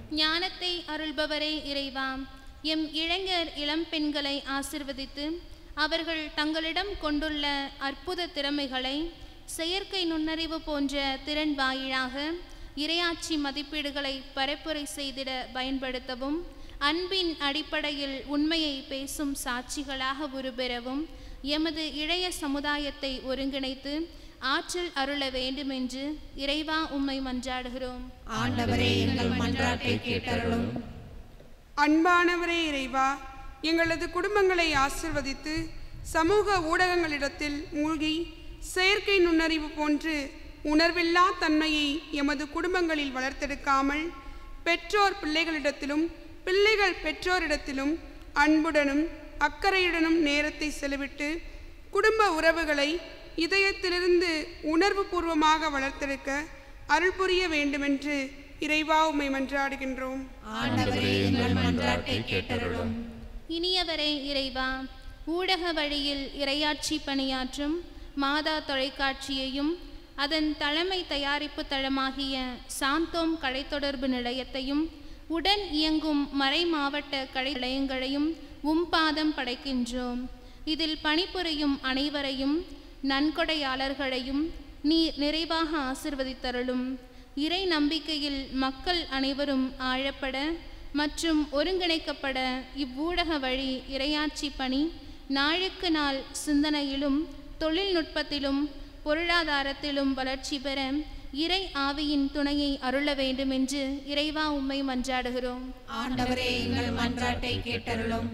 ஞானத்தை அருள்பவரே இறைவா எம் இளைஞர் இளம் பெண்களை ஆசிர்வதித்து அவர்கள் தங்களிடம் கொண்டுள்ள அற்புத திறமைகளை செயற்கை நுண்ணறிவு போன்ற திறன் வாயிலாக இரையாட்சி மதிப்பீடுகளை பரப்புரை செய்திட பயன்படுத்தவும் அன்பின் அடிப்படையில் உண்மையை பேசும் சாட்சிகளாக உருபெறவும் எமது இளைய சமுதாயத்தை ஒருங்கிணைத்து ஆற்றல் அருள வேண்டுமென்று இறைவா உம்மை மன்றாடுகிறோம் ஆண்டவரே எங்கள் மன்றாட்டை கேட்டருளும் அன்பானவரே இறைவா எங்களது குடும்பங்களை ஆசிர்வதித்து சமூக ஊடகங்களிடத்தில் மூழ்கி செயற்கை நுண்ணறிவு போன்று உணர்வில்லா தன்மையை எமது குடும்பங்களில் வளர்த்தெடுக்காமல் பெற்றோர் பிள்ளைகளிடத்திலும் பிள்ளைகள் பெற்றோரிடத்திலும் அன்புடனும் அக்கறையுடனும் நேரத்தை செலவிட்டு குடும்ப உறவுகளை இதயத்திலிருந்து உணர்வு பூர்வமாக வளர்த்தெடுக்க அருள் புரிய வேண்டுமென்று இறைவா உம்மை மன்றாடுகின்றோம் ஆண்டவரே எங்கள் மன்றாட்டை கேட்டருளும் இனியவரே இறைவா ஊடக வழியில் இரையாட்சி பணியாற்றும் மாதா தொலைக்காட்சியையும் அதன் தலைமை தயாரிப்பு தளமாகிய சாந்தோம் கலைத்தொடர்பு நிலையத்தையும் உடன் இயங்கும் மறை மாவட்ட கலை நிலையங்களையும் உம்பாதம் படைக்கின்றோம் இதில் பணிபுரியும் அனைவரையும் நன்கொடையாளர்களையும் நீர் நிறைவாக ஆசிர்வதித்தருளும் இறை நம்பிக்கையில் மக்கள் அனைவரும் ஆழப்பட மற்றும் ஒருங்கிணைக்கப்பட இவ்வூடக வழி இரையாட்சி பணி நாளுக்கு நாள் சிந்தனையிலும் தொழில்நுட்பத்திலும் பொருளாதாரத்திலும் வளர்ச்சி பெற இறை ஆவியின் துணையை அருள வேண்டுமென்று இறைவா உம்மை மன்றாடுகிறோம் ஆண்டவரே எங்கள் மன்றாட்டை கேட்டருளும்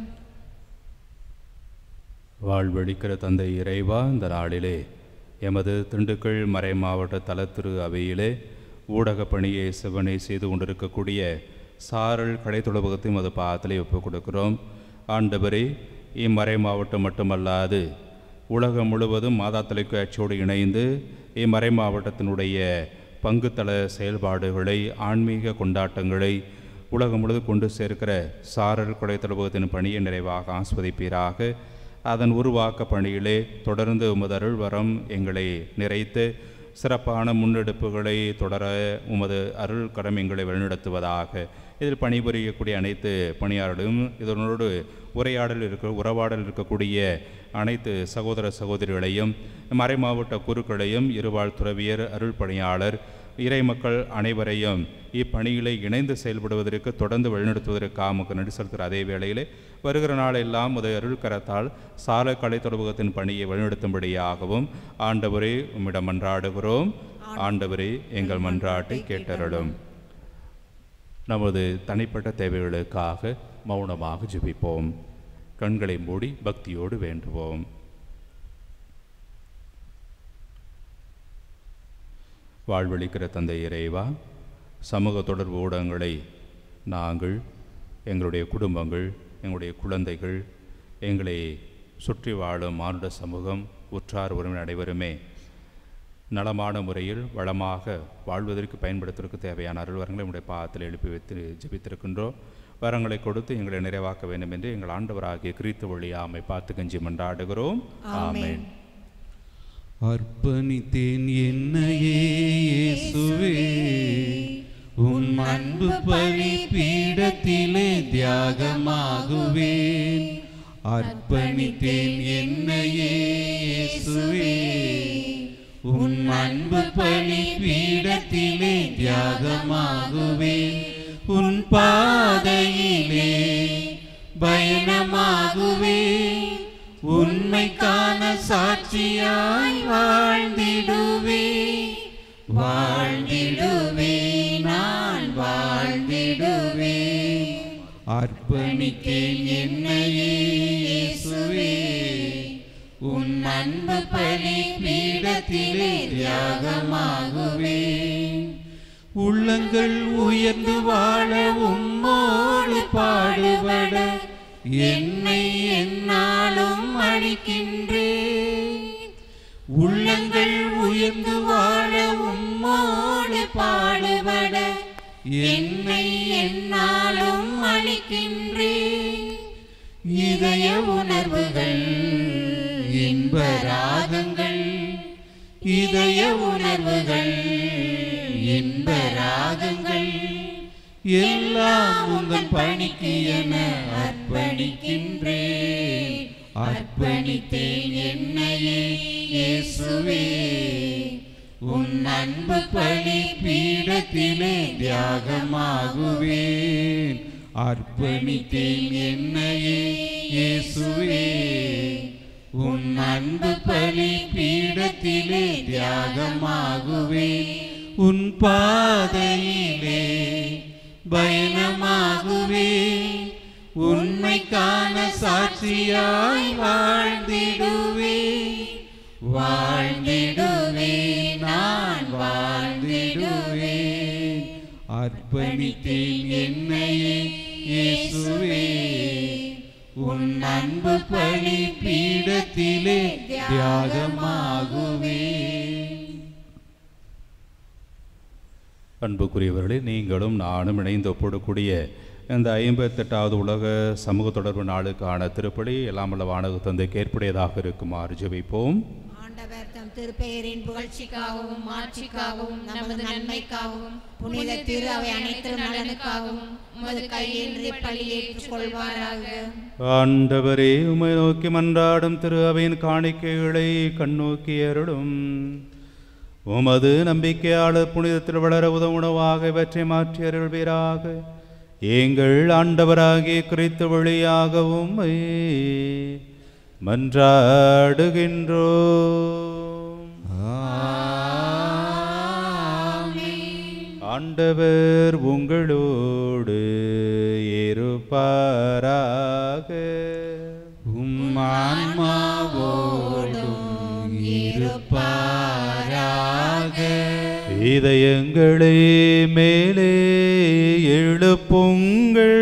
வாழ்வழிக்கிற தந்தை இறைவா இந்த நாளிலே எமது திண்டுக்கல் மறை மாவட்ட தலத்திரு அவையிலே ஊடகப் பணியை செவனை செய்து கொண்டிருக்கக்கூடிய சாரல் கடைத்தொடபகத்தை மது பாதத்திலே ஒப்புக் கொடுக்கிறோம் ஆண்டவரே இம்மறை மாவட்டம் மட்டுமல்லாது உலகம் முழுவதும் மாதா தொலைக்காட்சியோடு இணைந்து இம்மறை மாவட்டத்தினுடைய பங்குத்தள செயல்பாடுகளை ஆன்மீக கொண்டாட்டங்களை உலகம் முழுவதும் கொண்டு சேர்க்கிற சாரல் கொடை தொழுவகத்தின் பணியை நிறைவாக ஆஸ்வதிப்பீராக அதன் உருவாக்க பணியிலே தொடர்ந்து உமது அருள் வரம் எங்களை நிறைத்து சிறப்பான முன்னெடுப்புகளை தொடர உமது அருள் கரம் எங்களை வழிநடத்துவதாக இதில் பணிபுரியக்கூடிய அனைத்து பணியாளர்களும் இதனோடு உரையாடல் இருக்க உறவாடல் இருக்கக்கூடிய அனைத்து சகோதர சகோதரிகளையும் மறை மாவட்ட குருக்களையும் இருவாழ் துறவியர் அருள் பணியாளர் இறை மக்கள் அனைவரையும் இப்பணியிலே இணைந்து செயல்படுவதற்கு தொடர்ந்து வழிநடத்துவதற்காக நமக்கு நடி செலுத்துகிற அதே வேளையிலே வருகிற நாளெல்லாம் உதய அருள் கரத்தால் சால கலை தொடர்பகத்தின் பணியை வழிநடத்தும்படியாகவும் ஆண்டவரே உம்மிடம் மன்றாடுகிறோம் ஆண்டவரே எங்கள் மன்றாட்டை கேட்டருளும் நமது தனிப்பட்ட தேவைகளுக்காக மௌனமாக ஜெபிப்போம் கண்களை மூடி பக்தியோடு வேண்டுவோம் வாழ்வளிக்கிற தந்தை இறைவா சமூக தொடர்பு ஊடகங்களை நாங்கள் எங்களுடைய குடும்பங்கள் எங்களுடைய குழந்தைகள் எங்களை சுற்றி வாழும் மானுட சமூகம் உற்றார் உறவினர் அனைவருமே நலமான முறையில் வளமாக வாழ்வதற்கு பயன்படுத்துவதற்கு தேவையான அருள் வரங்களை நம்முடைய பாதத்தில் எழுப்பி வைத்து ஜெபித்திருக்கின்றோம் வரங்களை கொடுத்து எங்களை நிறைவாக்க வேண்டும் என்று எங்கள் ஆண்டவராகிய கிறித்து வழியாமை பார்த்து கஞ்சி மன்றாடுகிறோம் ஆமென் அர்ப்பணித்தேன் என்னையே இயேசுவே உன் அன்பு பலி பீடத்திலே தியாகமாகுவேன் அர்ப்பணித்தேன் என்னையே இயேசுவே உன் அன்பு பலி பீடத்திலே தியாகமாகுவேன் உன் பாதையிலே பயணமாகுவேன் உண்மைக்கான சாட்சியாய் வாழ்ந்திடுவே வாழ்ந்திடுவே நான் வாழ்ந்திடுவே அர்ப்பணித்தேன் என்னையே இயேசுவே உன் அன்பு பலி பீடத்திலே தியாகமாகுவேன் உள்ளங்கள் உயர்ந்து வாழ உம்மோடு பாடுபட என்னை என்னாலும் அழிக்கின்றேன் உள்ளங்கள் உயர்ந்து வாழ உம்மோடு பாடுபட என்னை என்னாலும் அழிக்கின்றேன் இதய உணர்வுகள் இன்ப ராகங்கள் இதய உணர்வுகள் இன்ப ராகங்கள் எல்லாம் உங்கள் பணிக்கு என அர்ப்பணிக்கின்றேன் அர்ப்பணித்தேன் என்னையே இயேசுவே உன் அன்பு பலி பீடத்திலே தியாகமாகுவேன் அர்ப்பணித்தேன் என்னையே இயேசுவே உன் அன்பு பலி பீடத்திலே தியாகமாகுவேன் உன் பாதையிலே பயணமாகுவேன் உண்மைக்கான சாட்சியாய் வாழ்ந்திடுவேன் வாழ்ந்திடுவேன் நான் வாழ்ந்திடுவேன் அர்ப்பணித்தேன் என்னையே இயேசுவே உன் அன்பு பலி பீடத்திலே தியாகமாகுவேன் அன்புக்குரியவர்களே நீங்களும் நானும் இணைந்து ஒப்பிடக்கூடிய இந்த ஐம்பத்தெட்டாவது உலக சமூக தொடர்பு நாளுக்கான திருப்பலி எல்லாமல்ல வானக தந்தைக்கு ஏற்புடையதாக இருக்குமாறு ஜெபிப்போம் ஆண்டவர் தம் திருப்பெயரின் புகழ்ச்சிக்காகவும் மாட்சிக்காகவும் நமது நன்மைக்காகவும் புனித திரு அவை அனைத்து நலனுக்காகவும் உமது கையின்றி பழியேற்றுக் கொள்வாராக ஆண்டவரே உமை நோக்கி மன்றாடும் திரு அவையின் காணிக்கைகளை கண்ணோக்கி அருளும் உமது நம்பிக்கையாளர் புனிதத்தில் வளர உதவுணவாக இவற்றை மாற்றி அருள்வீராக எங்கள் ஆண்டவராகிய கிறித்து வழியாகவும் மன்றாடுகின்றோம் ஆண்டவர் உங்களோடு இருப்பாராக உம் ஆன்மாவோடும் இருப்பாராக இதயங்களை மேலே எழுப்புங்கள்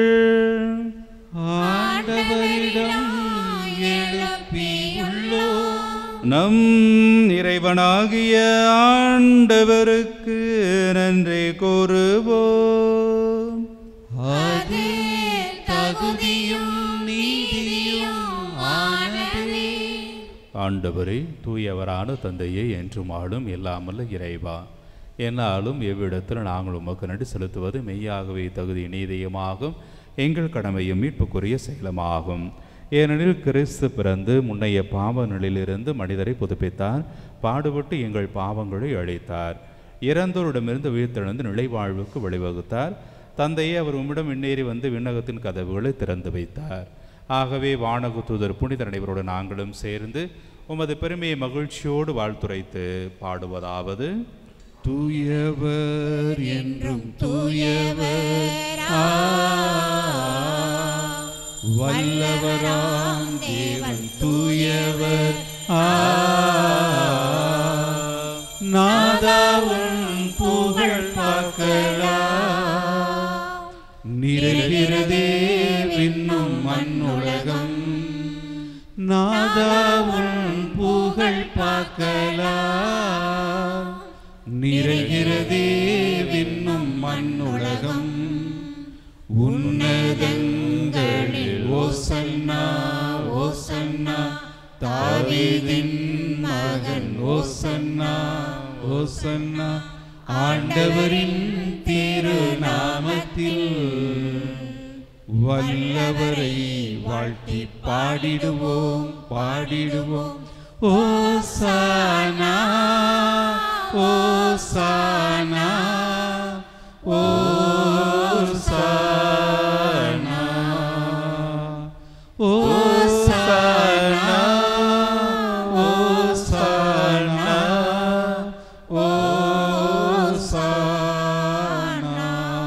ஆண்டவரிடம் எழுப்பியுள்ளோம் நம் இறைவனாகிய ஆண்டவருக்கு நன்றி கூறுவோம் அது தகுதியும் நீதியும் ஆனதே ஆண்டவரே தூயவரான தந்தையே என்றும் ஆளும் எல்லாமல்ல இறைவா என்னாலும் எவ்விடத்தில் நாங்கள் உமக்கு நன்றி செலுத்துவது மெய்யாகவே தகுதி நீதியுமாகும் எங்கள் கடமையும் மீட்புக்குரிய செயலமாகும் ஏனெனில் கிறிஸ்து பிறந்து முன்னைய பாவ நிலையிலிருந்து மனிதரை புதுப்பித்தார் பாடுபட்டு எங்கள் பாவங்களை அழித்தார் இறந்தோரிடமிருந்து உயிர்த்தெழுந்து நிலை வாழ்வுக்கு வழிவகுத்தார் தந்தையே அவர் உம்மிடம் விண்ணேறி வந்து விண்ணகத்தின் கதவுகளை திறந்து வைத்தார் ஆகவே வானகு தூதர் புனிதர் அனைவரோடு நாங்களும் சேர்ந்து உமது பெருமையை மகிழ்ச்சியோடு வாழ்த்துரைத்து பாடுவதாவது தூயவர் என்றும் தூயவர் ஆ வல்லவராம் தேவன் தூயவர் ஆ நாதாவும் புகழ் பார்க்கலாம் நிறைகிறதே விண்ணும் மண்ணுலகம் நாதாவும் புகழ் பார்க்கலாம் நிறைகிறதே விண்ணும் மண்ணுலகம் உன்னதங்களில் ஓசன்னா ஓசன்னா தாவீதின் மகன் ஓசன்னா ஓசன்னா ஆண்டவரின் திருநாமத்தில் வல்லவரை வாழ்த்தி பாடிடுவோம் பாடிடுவோம் ஓசானா ஓசானா ஓசானா ஓசானா ஓசானா ஓசானா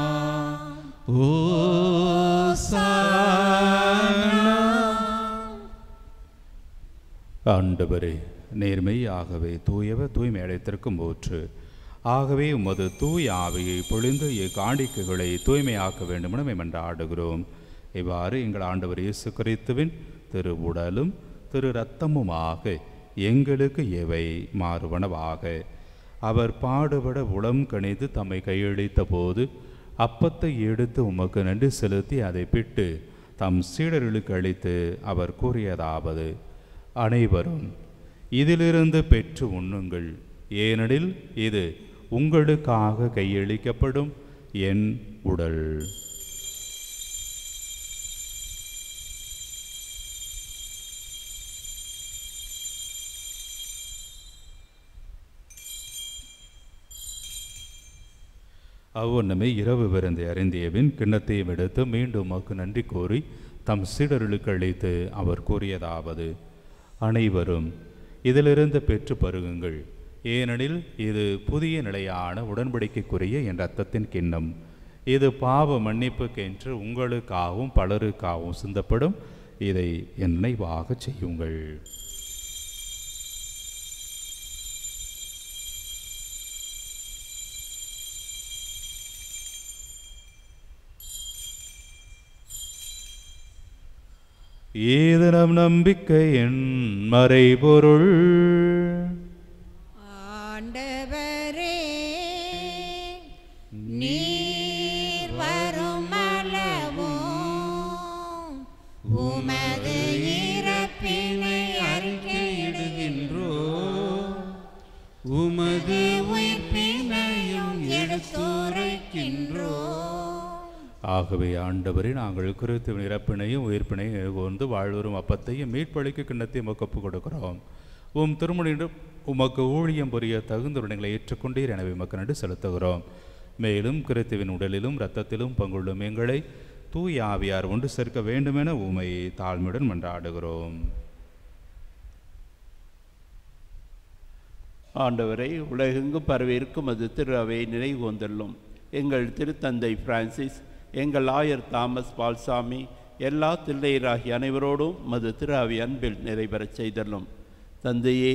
ஓசானா ஆண்டவரே நேர்மையாகவே தூயவர் தூய்மை அழைத்திருக்கும் போற்று ஆகவே உமது தூய ஆவியை பொழிந்து இக்காணிக்கைகளை தூய்மையாக்க வேண்டுமென மன்றாடுகிறோம் இவ்வாறு எங்கள் ஆண்டவர் இயேசு கிறிஸ்துவின் திரு உடலும் திரு இரத்தமுமாக எங்களுக்கு எவை மாறுவனவாக அவர் பாடுபட உளம் கணித்து தம்மை கையளித்த போது அப்பத்தை எடுத்து உமக்கு நன்றி செலுத்தி அதை பிட்டு தம் சீடர்களுக்கு அளித்து அவர் கூறியதாவது அனைவரும் இதிலிருந்து பெற்று உண்ணுங்கள் ஏனெனில் இது உங்களுக்காக கையளிக்கப்படும் என் உடல் அவ்வண்ணமே இரவு விருந்தை அறிந்தியபின் கிண்ணத்தையும் எடுத்து மீண்டும் மக்கு நன்றி கூறி தம் சீடர்களுக்கு அளித்து அவர் கூறியதாவது அனைவரும் இதிலிருந்து பெற்று பருகுங்கள் ஏனெனில் இது புதிய நிலையான உடன்படிக்கைக்குரிய என் ரத்தத்தின் கிண்ணம் இது பாவ மன்னிப்புக்கென்று உங்களுக்காகவும் பலருக்காகவும் சிந்தப்படும் இதை என் நினைவாகச் செய்யுங்கள் இது நம் நம்பிக்கையின் மறைபொருள் ஆண்டவரே நீர் வரும் அளவும் உமது இறப்பினை அறிக்கையிடுகின்றோ உமது உயிர்ப்பினையும் எடுத்துரைக்கின்றோ ஆகவே ஆண்டவரே நாங்கள் கிறிஸ்துவின் இறப்பினையும் உயிர்ப்பினையும் கூர்ந்து வாழ்வரும் அப்பத்தையும் மீட்பளிக்கு கிண்ணத்தையும் உமக்கு ஒப்புக் கொடுக்கிறோம் உம் திருமணியிடம் உமக்கு ஊழியம் புரிய தகுந்த உடனங்களை ஏற்றுக்கொண்டீர் எனவே உமக்கு நன்றி செலுத்துகிறோம் மேலும் கிறிஸ்துவின் உடலிலும் இரத்தத்திலும் பங்குள்ளும் எங்களை தூய ஆவியார் ஒன்று சேர்க்க வேண்டுமென உமை தாழ்மையுடன் மன்றாடுகிறோம் ஆண்டவரை உலகெங்கும் பரவியிருக்கும் அது திரு அவை நினைவு கொண்டுள்ளோம் எங்கள் திருத்தந்தை பிரான்சிஸ் எங்கள் ஆயர் தாமஸ் பால்சாமி எல்லா தில்லையராகிய அனைவரோடும் மது திரு அவை அன்பில் நிறைவேறச் செய்தள்ளும் தந்தையே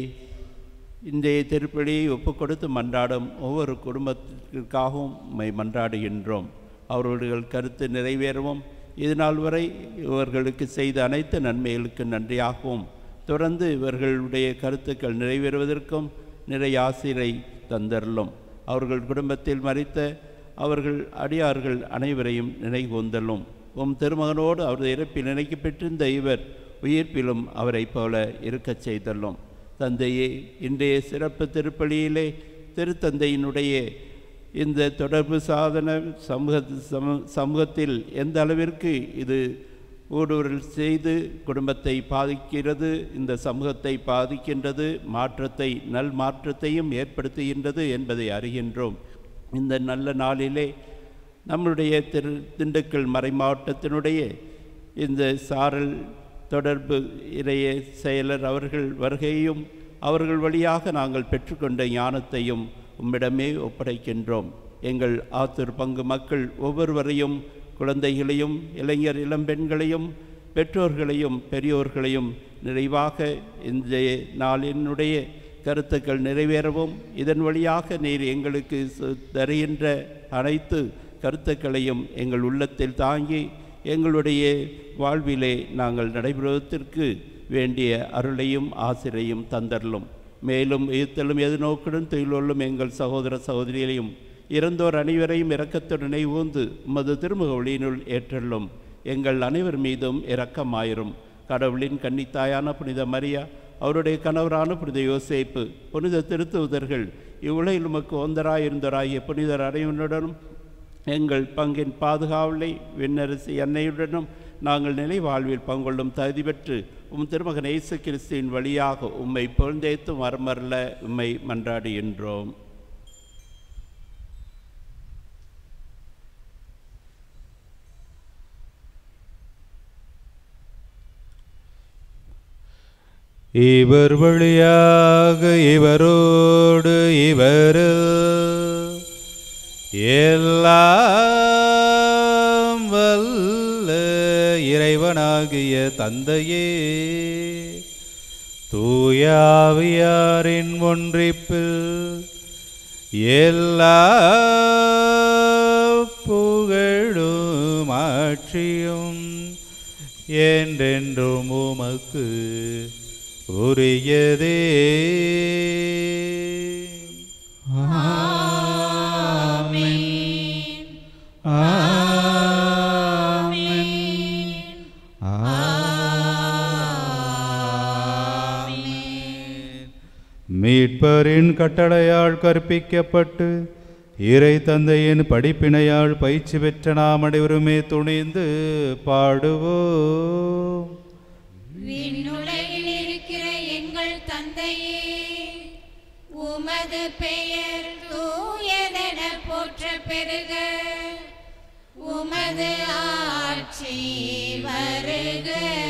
இன்றைய திருப்பலியை ஒப்புக் கொடுத்து மன்றாடும் ஒவ்வொரு குடும்பத்திற்காகவும் மை மன்றாடுகின்றோம் அவர்களுடைய கருத்து நிறைவேறவும் இதுநாள் வரை இவர்களுக்கு செய்த அனைத்து நன்மைகளுக்கு நன்றியாகவும் தொடர்ந்து இவர்களுடைய கருத்துக்கள் நிறைவேறுவதற்கும் நிறைய ஆசிரை தந்தருளும் அவர்கள் குடும்பத்தில் மறித்த அவர்கள் அடியார்கள் அனைவரையும் நினைவுந்தலும் உம் திருமகனோடு அவரது இறப்பில் நினைக்க பெற்றிருந்த இவர் உயிர்ப்பிலும் அவரைப் போல இருக்கச் செய்தல்லும் தந்தையே இன்றைய சிறப்பு திருப்பலியிலே திருத்தந்தையினுடைய இந்த தொடர்பு சாதன சமூக சம சமூகத்தில் எந்த அளவிற்கு இது ஊடுருவல் செய்து குடும்பத்தை பாதிக்கிறது இந்த சமூகத்தை பாதிக்கின்றது மாற்றத்தை நல் மாற்றத்தையும் ஏற்படுத்துகின்றது என்பதை அறிகின்றோம் இந்த நல்ல நாளிலே நம்முடைய திரு திண்டுக்கல் மறைமாவட்டத்தினுடைய இந்த சாரல் தொடர்பு இறைய செயலர் அவர்கள் வருகையும் அவர்கள் வழியாக நாங்கள் பெற்றுக்கொண்ட ஞானத்தையும் உம்மிடமே ஒப்படைக்கின்றோம் எங்கள் ஆத்தூர் பங்கு மக்கள் ஒவ்வொருவரையும் குழந்தைகளையும் இளைஞர் இளம்பெண்களையும் பெற்றோர்களையும் பெரியோர்களையும் நிறைவாக இந்த நாளினுடைய கருத்துக்கள் நிறைவேறவும் இதன் வழியாக நீர் எங்களுக்கு சு- தருகின்ற அனைத்து கருத்துக்களையும் எங்கள் உள்ளத்தில் தாங்கி எங்களுடைய வாழ்விலே நாங்கள் நடைபெறுவதற்கு வேண்டிய அருளையும் ஆசிரையும் தந்தரலும் மேலும் ஈத்தலும் எதிர்நோக்குடன் தொழிலுள்ளும் எங்கள் சகோதர சகோதரிகளையும் இறந்தோர் அனைவரையும் இரக்கத்துடன் நினைவூந்து உமது திருமுக ஒளியினுள் ஏற்றலும் எங்கள் அனைவர் மீதும் இரக்கமாயிரும் கடவுளின் கன்னித்தாயான புனித மரியா அவருடைய கணவரான புனித யோசேப்பு புனித திருத்துவதர்கள் இவ்வுலகில் உமக்கு ஒந்தராயிருந்தராகிய புனிதர் அனைவருடனும் எங்கள் பங்கின் பாதுகாவலை விண்ணரசி அன்னையுடனும் நாங்கள் நிலை வாழ்வில் பங்கொள்ளும் தகுதி பெற்று உம் திருமகன் இயேசு கிறிஸ்துவின் வழியாக உம்மை பொழுந்தேத்தும் வரமரல உம்மை மன்றாடுகின்றோம் இவர் வழியாக இவரோடு இவரில் எல்லாம் வல்ல இறைவனாகிய தந்தையே தூயாவியாரின் ஒன்றிப்பில் எல்லா புகழும் ஆட்சியும் என்றென்றும் உமக்கு உரியதே மீட்பரின் கட்டளையால் கற்பிக்கப்பட்டு இறை தந்தையின் படிப்பினையால் பயிற்சி பெற்ற நாம் அனைவருமே துணிந்து பாடுவோம் விண்ணுலகில் இருக்கிற எங்கள் தந்தையே உமது பெயர் தூயதென போற்ற பெருக உமது ஆட்சி வருக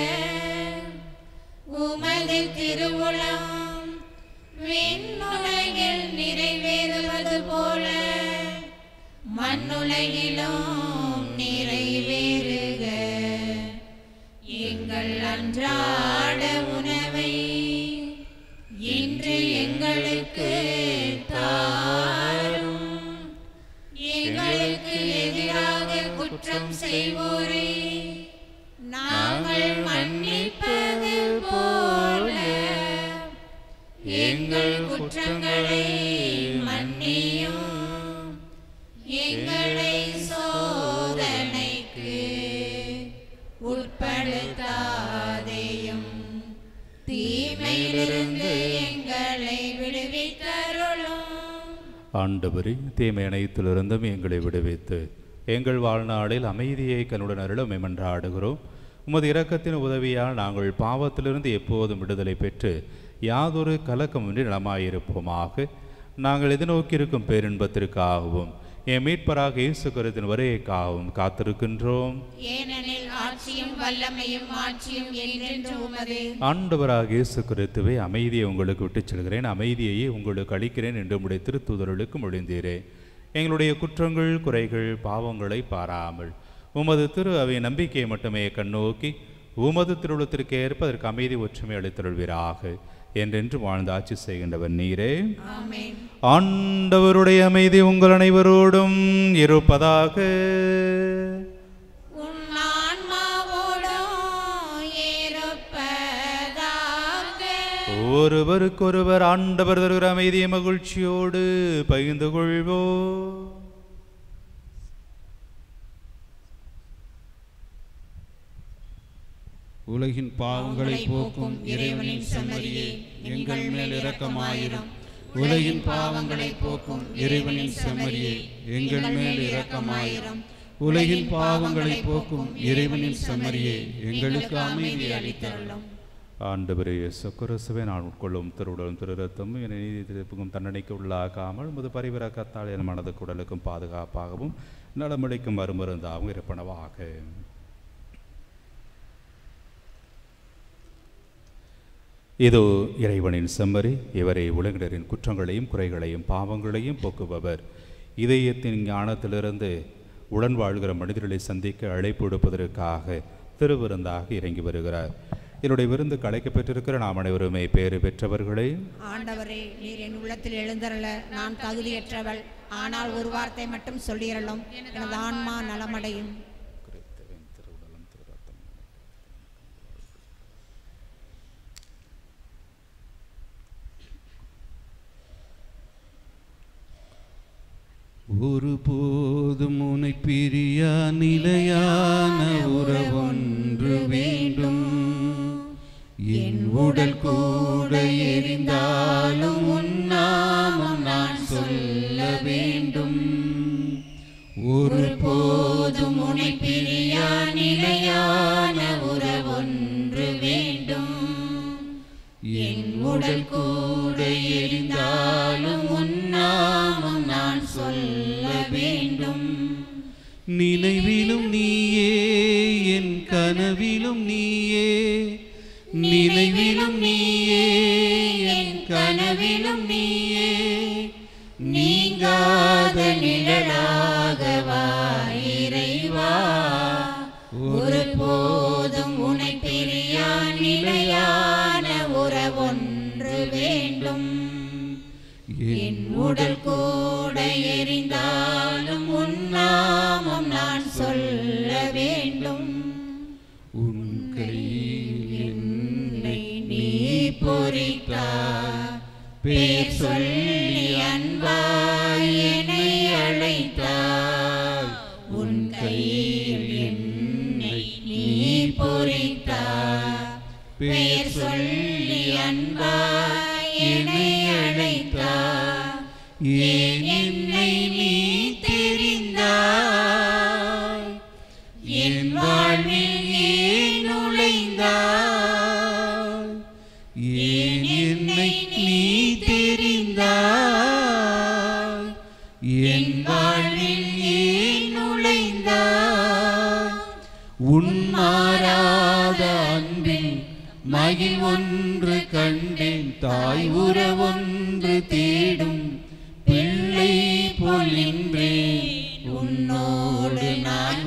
உமது திருவுளம் விண்ணுலகில் நிறைவேறுவது போல மண்ணுலகிலும் நிறைவேறுக எங்கள் அன்றாட உணவை இன்று எங்களுக்கு தாரும் எங்களுக்கு எதிராக குற்றம் செய்வோரை நாங்கள் மன்னிப்பது போல எங்கள் குற்றங்களை மன்னியும் எங்களை சோதனைக்கு உட்படுத்தாதேயும் தீமையிலிருந்து எங்களை விடுவித்தருளும் ஆண்டவரே தீமை அனைத்திலிருந்தும் எங்களை விடுவித்து எங்கள் வாழ்நாளில் அமைதியை கண்ணுடன் அருளும் மெமன்றாடுகிறோம் உமது இரக்கத்தின் உதவியால் நாங்கள் பாவத்திலிருந்து எப்போதும் விடுதலை பெற்று யாதொரு கலக்கமின்றி நலமாயிருப்போமாக நாங்கள் எதிர்நோக்கியிருக்கும் பேரின்பத்திற்காகவும் என் மீட்பராக இயேசு கருத்தின் வருகைக்காகவும் காத்திருக்கின்றோம் ஏனெனில் ஆட்சியும் வல்லமையும் ஆட்சியும் என்றென்று உமது ஆண்டவராக இயேசு கிறிஸ்துவை அமைதியை உங்களுக்கு விட்டுச் செல்கிறேன் அமைதியையே உங்களுக்கு அளிக்கிறேன் என்று உடைய திருத்துதலுக்கு மொழிந்தீரேன் எங்களுடைய குற்றங்கள் குறைகள் பாவங்களை பாராமல் உமது திரு அவை நம்பிக்கையை மட்டுமே கண்ணோக்கி உமது திருவுளத்திற்கு ஏற்ப அதற்கு அமைதி ஒற்றுமை அளித்தருள்வீராக என்றென்று வாழ்ந்து ஆட்சி செய்கின்றவர் நீரே ஆமென் ஆண்டவருடைய அமைதி உங்கள் அனைவரோடும் இருப்பதாக உன் ஆன்மாவோடும் இருப்பதாக ஒருவருக்கொருவர் ஆண்டவர் தருகிற அமைதியை மகிழ்ச்சியோடு பகிர்ந்து கொள்வோம் உலகின் பாவங்களை போக்கும் இறைவனின் செம்மறியே எங்கள் மேல் இரக்கமாயிரும் உலகின் பாவங்களை போக்கும் இறைவனின் செம்மறியே எங்கள் மேல் இரக்கமாயிரும் உலகின் பாவங்களை போக்கும் இறைவனின் செம்மறியே எங்களுக்கு அமைதி அளித்தருளும் ஆண்டவரே சொக்கரசுவை நான் உட்கொள்ளும் திருவுடலும் திருரத்தம் என நீதி திருப்புக்கும் தண்டனைக்கு உள்ளாக்காமல் முது பரிவிறக்கத்தால் என் மனது குடலுக்கும் பாதுகாப்பாகவும் நலமளிக்கும் மறுமருந்தாகவும் இருப்பனவாக இதோ இறைவனின் செம்மறி இவரை உலகினரின் குற்றங்களையும் குறைகளையும் பாவங்களையும் போக்குபவர் இதயத்தின் ஞானத்திலிருந்து உடன் வாழ்கிற மனிதர்களை சந்திக்க அழைப்பு விடுப்பதற்காக திருவிருந்தாக இறங்கி வருகிறார் என்னுடைய விருந்து கலைக்கப் பெற்றிருக்கிற நாம் அனைவருமே பேறு பெற்றவர்களே ஆண்டவரே நீர் என் உள்ளத்தில் எழுந்தருள நான் தகுதியற்றவள் ஆனால் ஒரு வார்த்தை மட்டும் சொல்லிரலும் எனது ஆன்மா நலமடையும் ஒருபோதும் உனை பிரியா நிலையான உறவொன்று வேண்டும் என் உடல் கூட எரிந்தாலும் உன் நாமம் நான் சொல்ல வேண்டும் ஒருபோதும் உனை பிரியா நிலையான உறவொன்று வேண்டும் என் உடல் கூட எரிந்தாலும் உன் நாமம் நான் சொல்ல வேண்டும் நினைவிலும் நீயே என் கனவிலும் நீயே நினைவிலும் நீயே என் கனவிலும் நீயே நீங்காத நிழலாக வா இறைவா ஒரு போதும் உனை பிரியா நிலையான உறவொன்று வேண்டும் என் உடல் கூட எரிந்தாலும் உன் நாமம் நான் சொல்ல வேண்டும் உன் கையில் என்னை நீ பொறித்தாய் பேர் சொல்லி அன்பாய் என்னை அழைத்தாய் உன் கையில் என்னை நீ பொறித்தாய் பேர் சொல்லி அன்பாய் என்னை அழைத்தாய் ஏன் என்னை நீ ஏன் என்னை நீ தெரிந்தாய் என் வாழ்வில் ஏன் நுழைந்தாய் உன் மாறாத அன்பின் மகிழ் ஒன்று கண்டேன் தாய் உறவொன்று தேடும் பிள்ளை போல் நின்றேன் உன்னோடு நான்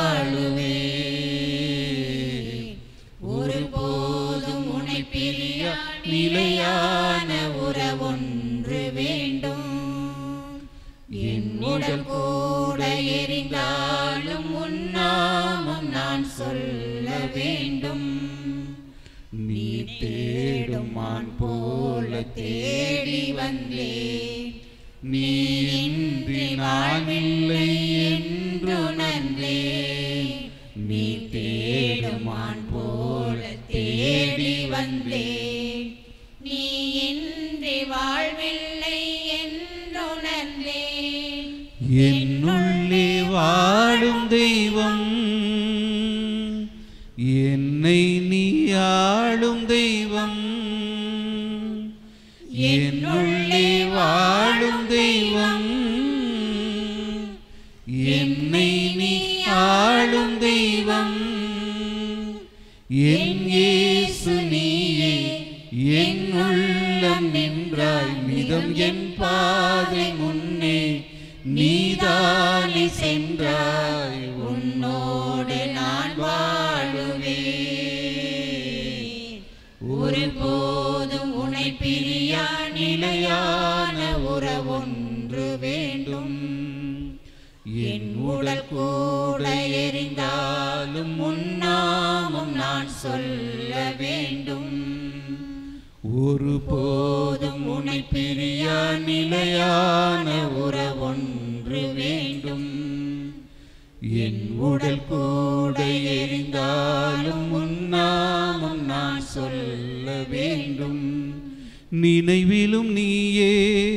வாழுவேன் ஒருபோதும் உன்னை பிரியா நிலையான உறவொன்று வேண்டும் என் உடல் கூட எரிந்தாலும் உன்னாமம் நான் சொல்ல வேண்டும் நீ தேடும் மான் போல தேடி வந்தேன் நீ இன்றி நான் இல்லை என்றுணர்ந்தேன் நீ தேடும் மான் போல தேடி வந்தேன் நீ இன்றி வாழ்வில்லை என்றுணர்ந்தேன் என்னுள்ளே வாழும் தெய்வம் என்னை நீ ஆளும் தெய்வம் என்னுள்ளே வாழும் தெய்வம் என்னை நீ ஆளும் தெய்வம் என் இயேசு நீயே என் உள்ளம் நின்றாய் மிதம் என் பாதை முன்னே நீதானே சென்றாய் உன்னோடு நான் வாழுவேன் ஒருபோதும் உன்னை பிரியா நிலையான உறவொன்று வேண்டும் என் உடல் கூட எரிந்தாலும் உன்னாமம் நான் சொல்ல வேண்டும் ஒருபோதும் உன்னை பிரியா நிலையான உறவொன்று வேண்டும் என் உடல் கூட எரிந்தாலும் உன்னாமம் நான் சொல்ல வேண்டும் நினைவிலும் நீயே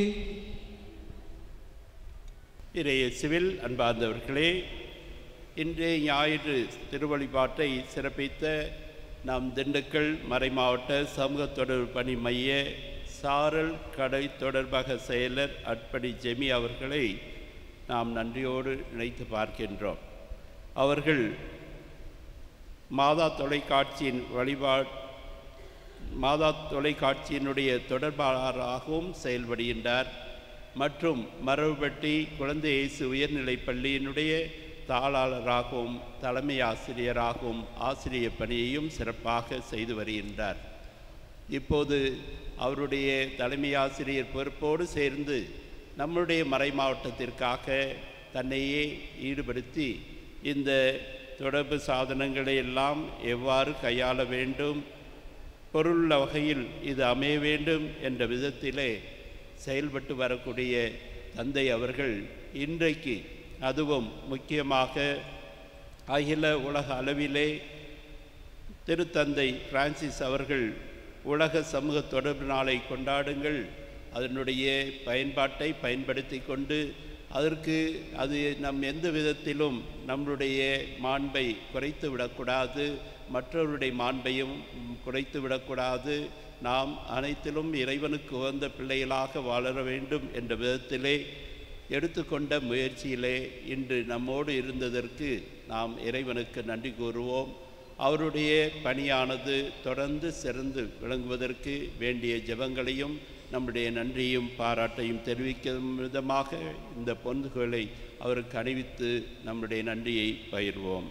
இறையேசுவில் அன்பார்ந்தவர்களே இன்றைய ஞாயிறு திருவழிபாட்டை சிறப்பித்த நம் திண்டுக்கல் மறைமாவட்ட சமூக தொடர்பு பணி மைய சாரல் கடை தொடர்பாக செயலர் அட்படி ஜெமி அவர்களை நாம் நன்றியோடு நினைத்து பார்க்கின்றோம் அவர்கள் மாதா தொலைக்காட்சியின் வழிபாட் மாதா தொலைக்காட்சியினுடைய தொடர்பாளராகவும் செயல்படுகின்றார் மற்றும் மரபுபட்டி குழந்தை இயேசு உயர்நிலைப் பள்ளியினுடைய தாளாளராகவும் தலைமை ஆசிரியராகவும் ஆசிரியர் பணியையும் சிறப்பாக செய்து வருகின்றார் இப்போது அவருடைய தலைமை ஆசிரியர் பொறுப்போடு சேர்ந்து நம்முடைய மறை மாவட்டத்திற்காக தன்னையே ஈடுபடுத்தி இந்த தொடர்பு சாதனங்களை எல்லாம் எவ்வாறு கையாள வேண்டும் பொருளுள்ள வகையில் இது அமைய வேண்டும் என்ற விதத்திலே செயல்பட்டு வரக்கூடிய தந்தை அவர்கள் இன்றைக்கு அதுவும் முக்கியமாக அகில உலக அளவிலே திருத்தந்தை பிரான்சிஸ் அவர்கள் உலக சமூக தொடர்பு நாளை கொண்டாடுங்கள் அதனுடைய பயன்பாட்டை பயன்படுத்தி கொண்டு அதற்கு அது நம் எந்த விதத்திலும் நம்மளுடைய மாண்பை குறைத்து விடக்கூடாது மற்றவருடைய மாண்பையும் குறைத்து விடக்கூடாது நாம் அனைத்திலும் இறைவனுக்கு உகந்த பிள்ளைகளாக வாழ வேண்டும் என்ற விதத்திலே எடுத்துக்கொண்ட முயற்சியிலே இன்று நம்மோடு இருந்ததற்கு நாம் இறைவனுக்கு நன்றி கூறுவோம் அவருடைய பணியானது தொடர்ந்து சிறந்து விளங்குவதற்கு வேண்டிய ஜெபங்களையும் நம்முடைய நன்றியும் பாராட்டையும் தெரிவிக்கும் விதமாக இந்த பொந்துகளை அவருக்கு அணிவித்து நம்முடைய நன்றியை பகிர்வோம்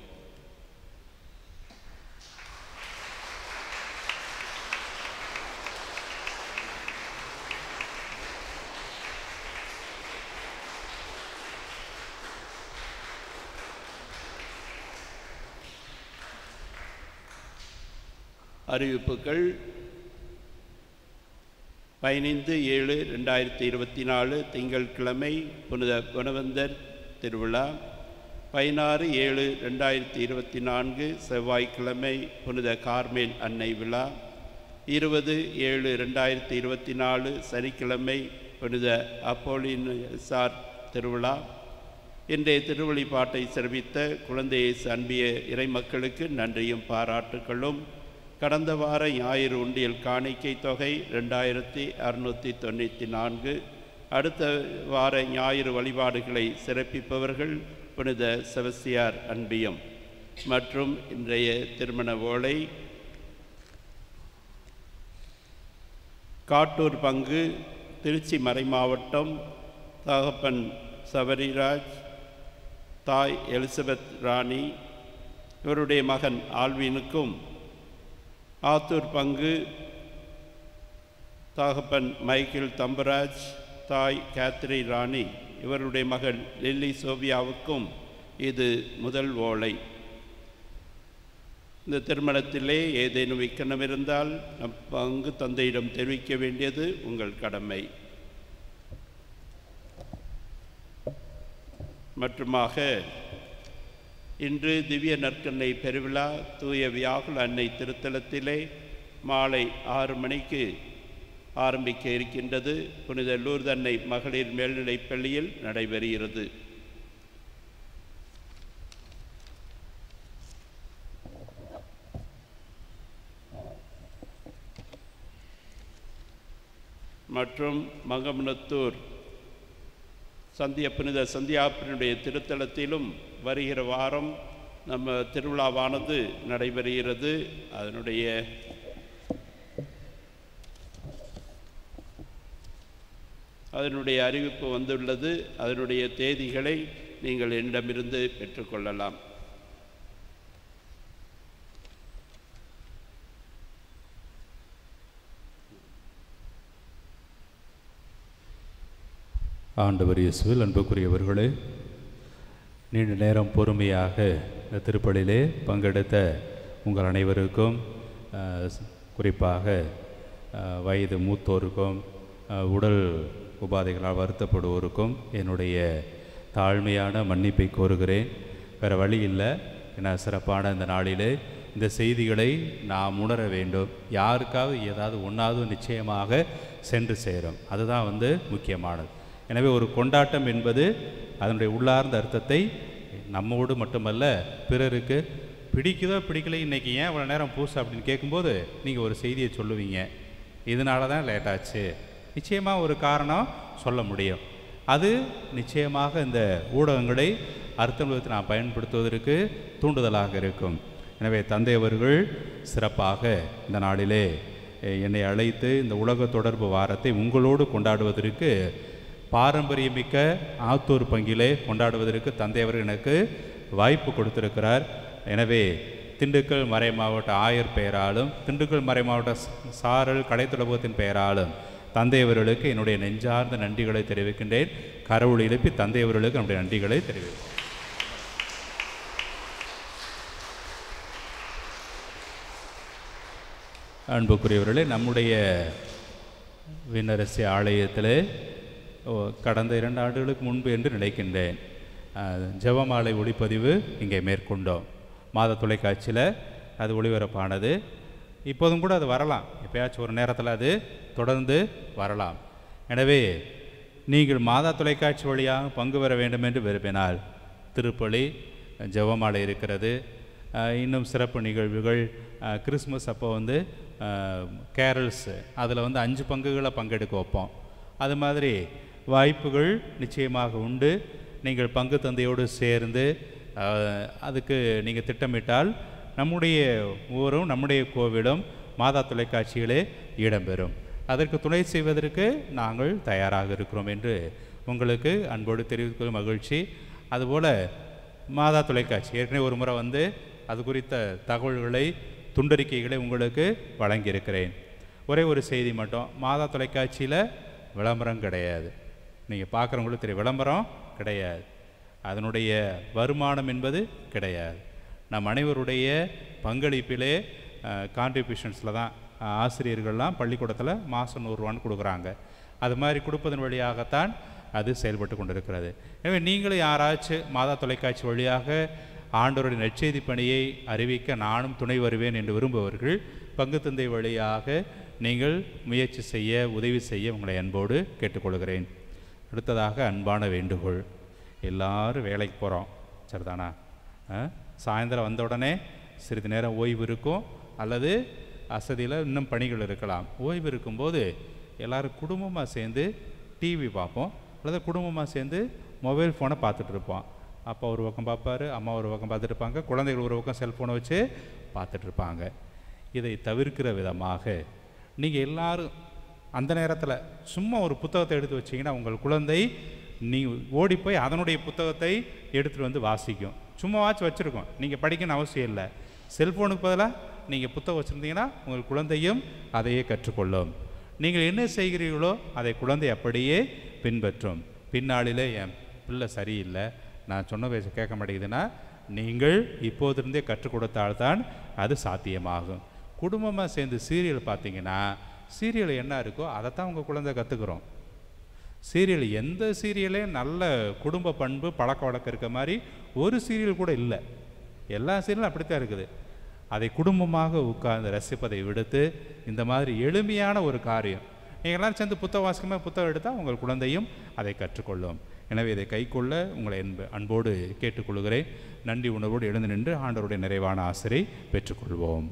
அறிவிப்புகள் பதினைந்து ஏழு ரெண்டாயிரத்தி இருபத்தி நாலு திங்கட்கிழமை புனித குணவந்தர் திருவிழா பதினாறு ஏழு ரெண்டாயிரத்தி இருபத்தி நான்கு செவ்வாய்க்கிழமை புனித கார்மேல் அன்னை விழா இருபது ஏழு ரெண்டாயிரத்தி இருபத்தி நாலு சனிக்கிழமை புனித அப்போலின்சார் திருவிழா இன்றைய திருவழிபாட்டை சிறப்பித்த குழந்தை இயேசு அன்பிய இறைமக்களுக்கு நன்றியும் பாராட்டுகளும் கடந்த வார ஞாயிறு உண்டியல் காணிக்கை தொகை ரெண்டாயிரத்தி அறுநூற்றி தொண்ணூற்றி நான்கு அடுத்த வார ஞாயிறு வழிபாடுகளை சிறப்பிப்பவர்கள் புனித செபஸ்தியார் அன்பியம் மற்றும் இன்றைய திருமண ஓலை காட்டூர் பங்கு திருச்சி மறைமாவட்டம் தகப்பன் சபரிராஜ் தாய் எலிசபெத் ராணி இவருடைய மகன் ஆல்வினுக்கும் ஆத்தூர் பங்கு தகப்பன் மைக்கேல் தம்பராஜ் தாய் கேத்ரி ராணி இவருடைய மகள் லில்லி சோபியாவுக்கும் இது முதல் ஓலை இந்த திருமணத்திலே ஏதேனும் இக்கணம் இருந்தால் நம் பங்கு தந்தையிடம் தெரிவிக்க வேண்டியது உங்கள் கடமை மற்றுமாக இன்று திவ்ய நற்கண்ணை பெருவிழா தூய வியாகுல அன்னை திருத்தலத்திலே மாலை ஆறு மணிக்கு ஆரம்பிக்க இருக்கின்றது புனித லூர்தன்னை மகளிர் மேல்நிலைப் பள்ளியில் நடைபெறுகிறது மற்றும் மங்கமனத்தூர் சந்திய புனித சந்தியாப்பனுடைய திருத்தலத்திலும் வருகிற வாரம் நம்ம திருவிழாவானது நடைபெறுகிறது அதனுடைய அதனுடைய அறிவிப்பு வந்துள்ளது அதனுடைய தேதிகளை நீங்கள் என்னிடமிருந்து பெற்றுக்கொள்ளலாம் ஆண்டவர் இயேசுவில் அன்புக்குரியவர்களே நீண்ட நேரம் பொறுமையாக இந்த திருப்பலிலே பங்கெடுத்த உங்கள் அனைவருக்கும் அஹ், குறிப்பாக அஹ், வயது மூத்தோருக்கும் அஹ், உடல் உபாதைகளால் வருத்தப்படுவோருக்கும் என்னுடைய தாழ்மையான மன்னிப்பை கோருகிறேன் வேறு வழி இல்லை என சிறப்பான இந்த நாளிலே இந்த செய்திகளை நாம் உணர வேண்டும் யாருக்காவது ஏதாவது ஒன்றாவது நிச்சயமாக சென்று சேரும் அதுதான் வந்து முக்கியமானது எனவே ஒரு கொண்டாட்டம் என்பது அதனுடைய உள்ளார்ந்த அர்த்தத்தை நம்மோடு மட்டுமல்ல பிறருக்கு பிடிக்குதோ பிடிக்கல இன்னைக்கு ஏன் இவ்வளோ நேரம் பூசு அப்படின்னு கேட்கும்போது நீங்கள் ஒரு செய்தியை சொல்லுவீங்க இதனால தான் லேட் ஆச்சு நிச்சயமாக ஒரு காரணம் சொல்ல முடியும் அது நிச்சயமாக இந்த ஊடகங்களை அர்த்தம் விதத்தை நான் பயன்படுத்துவதற்கு தூண்டுதலாக இருக்கும் எனவே தந்தை அவர்கள் சிறப்பாக இந்த நாளிலே எ- என்னை அழைத்து இந்த உலக தொடர்பு வாரத்தை உங்களோடு கொண்டாடுவதற்கு பாரம்பரியமிக்க ஆத்தூர் பங்கிலே கொண்டாடுவதற்கு தந்தை அவர்கள் எனக்கு வாய்ப்பு கொடுத்திருக்கிறார் எனவே திண்டுக்கல் மறை மாவட்ட ஆயர் பெயராலும் திண்டுக்கல் மறை மாவட்ட ச- சாரல் கடைத்துலகத்தின் பெயராலும் தந்தை அவர்களுக்கு என்னுடைய நெஞ்சார்ந்த நன்றிகளை தெரிவிக்கின்றேன் கரவுள் எழுப்பி தந்தை அவர்களுக்கு நம்முடைய நன்றிகளை தெரிவிக்கிறேன் அன்புக்குரியவர்களே நம்முடைய விண்ணரசி ஆலயத்திலே ஓ, கடந்த இரண்டு ஆண்டுகளுக்கு முன்பு என்று நினைக்கின்றேன் அஹ், ஜெபமாலை ஒளிப்பதிவு இங்கே மேற்கொண்டோம் மாத தொலைக்காட்சியில் அது ஒளிபரப்பானது இப்போதும் கூட அது வரலாம் எப்பயாச்சும் ஒரு நேரத்தில் அது தொடர்ந்து வரலாம் எனவே நீங்கள் மாதா தொலைக்காட்சி வழியாக பங்கு பெற வேண்டும் என்று விரும்பினால் திருப்பலி ஜெபமாலை இருக்கிறது அஹ், இன்னும் சிறப்பு நிகழ்வுகள் அஹ், கிறிஸ்மஸ் அப்போ வந்து கேரல்ஸ் அதில் வந்து அஞ்சு பங்குகளை பங்கெடுக்க வைப்போம் அது மாதிரி வாய்ப்புகள் நிச்சயமாக உண்டு நீங்கள் பங்கு தந்தையோடு சேர்ந்து அஹ், அதுக்கு நீங்கள் திட்டமிட்டால் நம்முடைய ஊரும் நம்முடைய கோவிலும் மாதா தொலைக்காட்சிகளே இடம்பெறும் அதற்கு துணை செய்வதற்கு நாங்கள் தயாராக இருக்கிறோம் என்று உங்களுக்கு அன்போடு தெரிவிக்கும் மகிழ்ச்சி அதுபோல் மாதா தொலைக்காட்சி ஏற்கனவே ஒரு முறை வந்து அது குறித்த தகவல்களை துண்டறிக்கைகளை உங்களுக்கு வழங்கியிருக்கிறேன் ஒரே ஒரு செய்தி மட்டும் மாதா தொலைக்காட்சியில் விளம்பரம் கிடையாது நீங்கள் பார்க்குறவங்களுக்கு தெரியும் விளம்பரம் கிடையாது அதனுடைய வருமானம் என்பது கிடையாது நம் அனைவருடைய பங்களிப்பிலே கான்ட்ரிபியூஷன்ஸில் தான் அஹ், ஆசிரியர்கள்லாம் பள்ளிக்கூடத்தில் மாதம் நூறுரூவான்னு கொடுக்குறாங்க அது மாதிரி கொடுப்பதன் வழியாகத்தான் அது செயல்பட்டு கொண்டிருக்கிறது எனவே நீங்களும் யாராச்சும் மாதா தொலைக்காட்சி வழியாக ஆண்டவருடைய நற்செய்தி பணியை அறிவிக்க நானும் துணை வருவேன் என்று விரும்புபவர்கள் பங்கு தந்தை வழியாக நீங்கள் முயற்சி செய்ய உதவி செய்ய உங்களை அன்போடு கேட்டுக்கொள்கிறேன் அடுத்ததாக அன்பான வேண்டுகோள் எல்லாரும் வேலைக்கு போகிறோம் சரிதானா ஆ? சாயந்தரம் வந்த உடனே சிறிது நேரம் ஓய்வு இருக்கும் அல்லது அசதியில் இன்னும் பணிகள் இருக்கலாம் ஓய்வு இருக்கும்போது எல்லாரும் குடும்பமாக சேர்ந்து டிவி பார்ப்போம் அல்லது குடும்பமாக சேர்ந்து மொபைல் ஃபோனை பார்த்துட்டு இருப்போம் அப்பா ஒரு பக்கம் பார்ப்பாரு அம்மா ஒரு பக்கம் பார்த்துட்டு இருப்பாங்க குழந்தைகள் ஒரு பக்கம் செல்ஃபோனை வச்சு பார்த்துட்டு இருப்பாங்க இதை தவிர்க்கிற விதமாக நீங்கள் எல்லாரும் அந்த நேரத்தில் சும்மா ஒரு புத்தகத்தை எடுத்து வச்சீங்கன்னா உங்கள் குழந்தை நீ ஓடி போய் அதனுடைய புத்தகத்தை எடுத்துகிட்டு வந்து வாசிக்கும் சும்மாவாச்சும் வச்சுருக்கோம் நீங்கள் படிக்கணும்னு அவசியம் இல்லை செல்ஃபோனுக்கு பதிலாக நீங்கள் புத்தகம் வச்சுருந்தீங்கன்னா உங்கள் குழந்தையும் அதையே கற்றுக்கொள்ளும் நீங்கள் என்ன செய்கிறீர்களோ அதை குழந்தை அப்படியே பின்பற்றும் பின்னாளிலே என் பிள்ளை சரியில்லை நான் சொன்ன பேச கேட்க மாட்டேங்குதுன்னா நீங்கள் இப்போதிருந்தே கற்றுக் கொடுத்தால்தான் அது சாத்தியமாகும் குடும்பமாக சேர்ந்து சீரியல் பார்த்தீங்கன்னா சீரியல் என்ன இருக்கோ அதைத்தான் உங்கள் குழந்தை கற்றுக்குறோம் சீரியல் எந்த சீரியலே நல்ல குடும்ப பண்பு பழக்க வழக்கம் இருக்க மாதிரி ஒரு சீரியல் கூட இல்லை எல்லா சீரியலும் அப்படித்தான் இருக்குது அதை குடும்பமாக உட்கார்ந்து ரசிப்பதை விடுத்து இந்த மாதிரி எளிமையான ஒரு காரியம் நீங்கள் எல்லாரும் சேர்ந்து புத்தக வாசிக்கமே புத்தகம் எடுத்தால் உங்கள் குழந்தையும் அதை கற்றுக்கொள்ளும் எனவே இதை கைக்கொள்ள உங்களை அன்பு அன்போடு கேட்டுக்கொள்கிறேன் நன்றி உணர்வோடு எழுந்து நின்று ஆண்டவருடைய நிறைவான ஆசிரை பெற்றுக்கொள்வோம்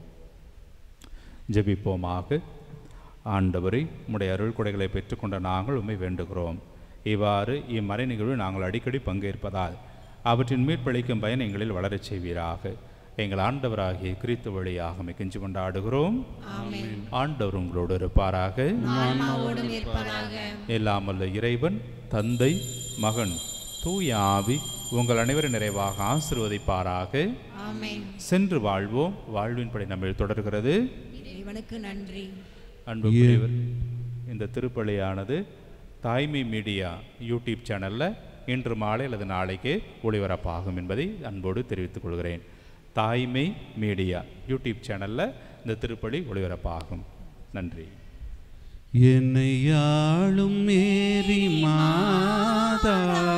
ஜெபிப்போமாக ஆண்டவரை உம்முடைய அருள் கொடைகளை பெற்றுக்கொண்ட நாங்கள் உம்மை வேண்டுகிறோம் இவ்வாறு இம்மறை நிகழ்வு நாங்கள் அடிக்கடி பங்கேற்பதால் அவற்றின் மீட்பளிக்கும் பயன் எங்களில் வளரச் செய்வீராக எங்கள் ஆண்டவராகிய கிறித்து வழியாக உம்மை கெஞ்சி கொண்டாடுகிறோம் ஆண்டவர் உங்களோடு இருப்பாராக ஆன்மாவோடும் இருப்பதாக எல்லாம் வல்ல இறைவன் தந்தை மகன் தூய ஆவி உங்கள் அனைவரும் நிறைவாக ஆசிர்வதிப்பாராக ஆமென் சென்று வாழ்வோம் வாழ்வின்படி நம்ம தொடர்கிறது இறைவனுக்கு நன்றி அன்புக்குரியவர் இந்த திருப்பலியானது தாய்மை மீடியா யூடியூப் சேனலில் இன்று மாலை அல்லது நாளைக்கு ஒளிபரப்பாகும் என்பதை அன்போடு தெரிவித்துக் கொள்கிறேன் தாய்மை மீடியா யூடியூப் சேனலில் இந்த திருப்பலி ஒளிபரப்பாகும் நன்றி என்னை ஆளும் மேரி மாதா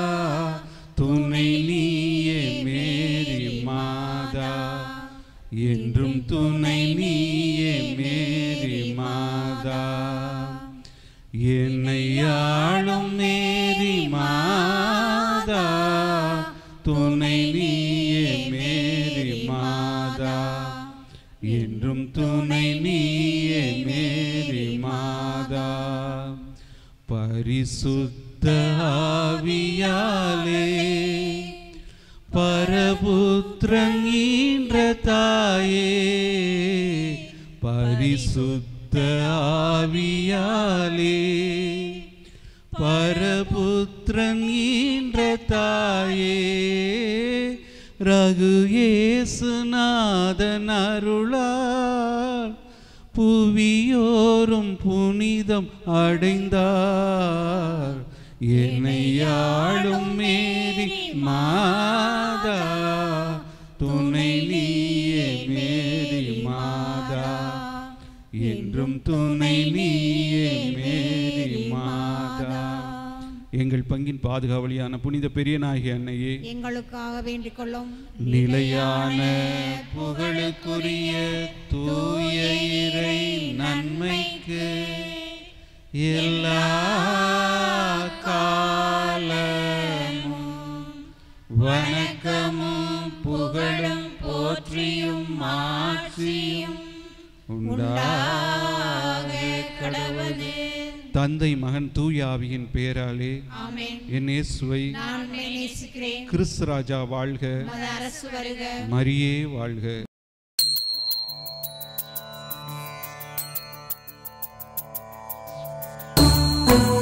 துணை நீயே மேரி மாதா என்றும் துணை நீயே மேரி மாதா என்னை ஆளும் மேரி மாதா துணை நீயே மேரி மாதா என்றும் துணை நீயே மேரி மாதா பரிசுத்த ஆவியாலே பரபுத்திரன் ஈன்ற தாயே பரிசுத்த ஆவியாலே பரபுத்திரன் ஈன்ற தாயே ரகு ஏசுநாதன் அருளால் புவியோரும் புனிதம் அடைந்தார் என்னை ஆளும் மேரி மாதா துணை நீயே மேரி மாதா என்றும் துணை நீயே மேரி மாதா எங்கள் பங்கின் பாதுகாவலியான புனித பெரியநாயகி அன்னையே எங்களுக்காக வேண்டிக் கொள்ளும் நிலையான புகழுக்குரிய தூய இறை நன்மைக்கு எல்லா காலமும் வணக்கமும் புகழும் போற்றியும் மாற்றியும் உண்டாக கடவுளே தந்தை மகன் தூய ஆவியின் பெயராலே ஆமென் என் இயேசுவை நான் உம்மை நேசிக்கிறேன் கிறிஸ்து ராஜா வாழ்க உமது அரசு வருக மரியே வாழ்க ஆ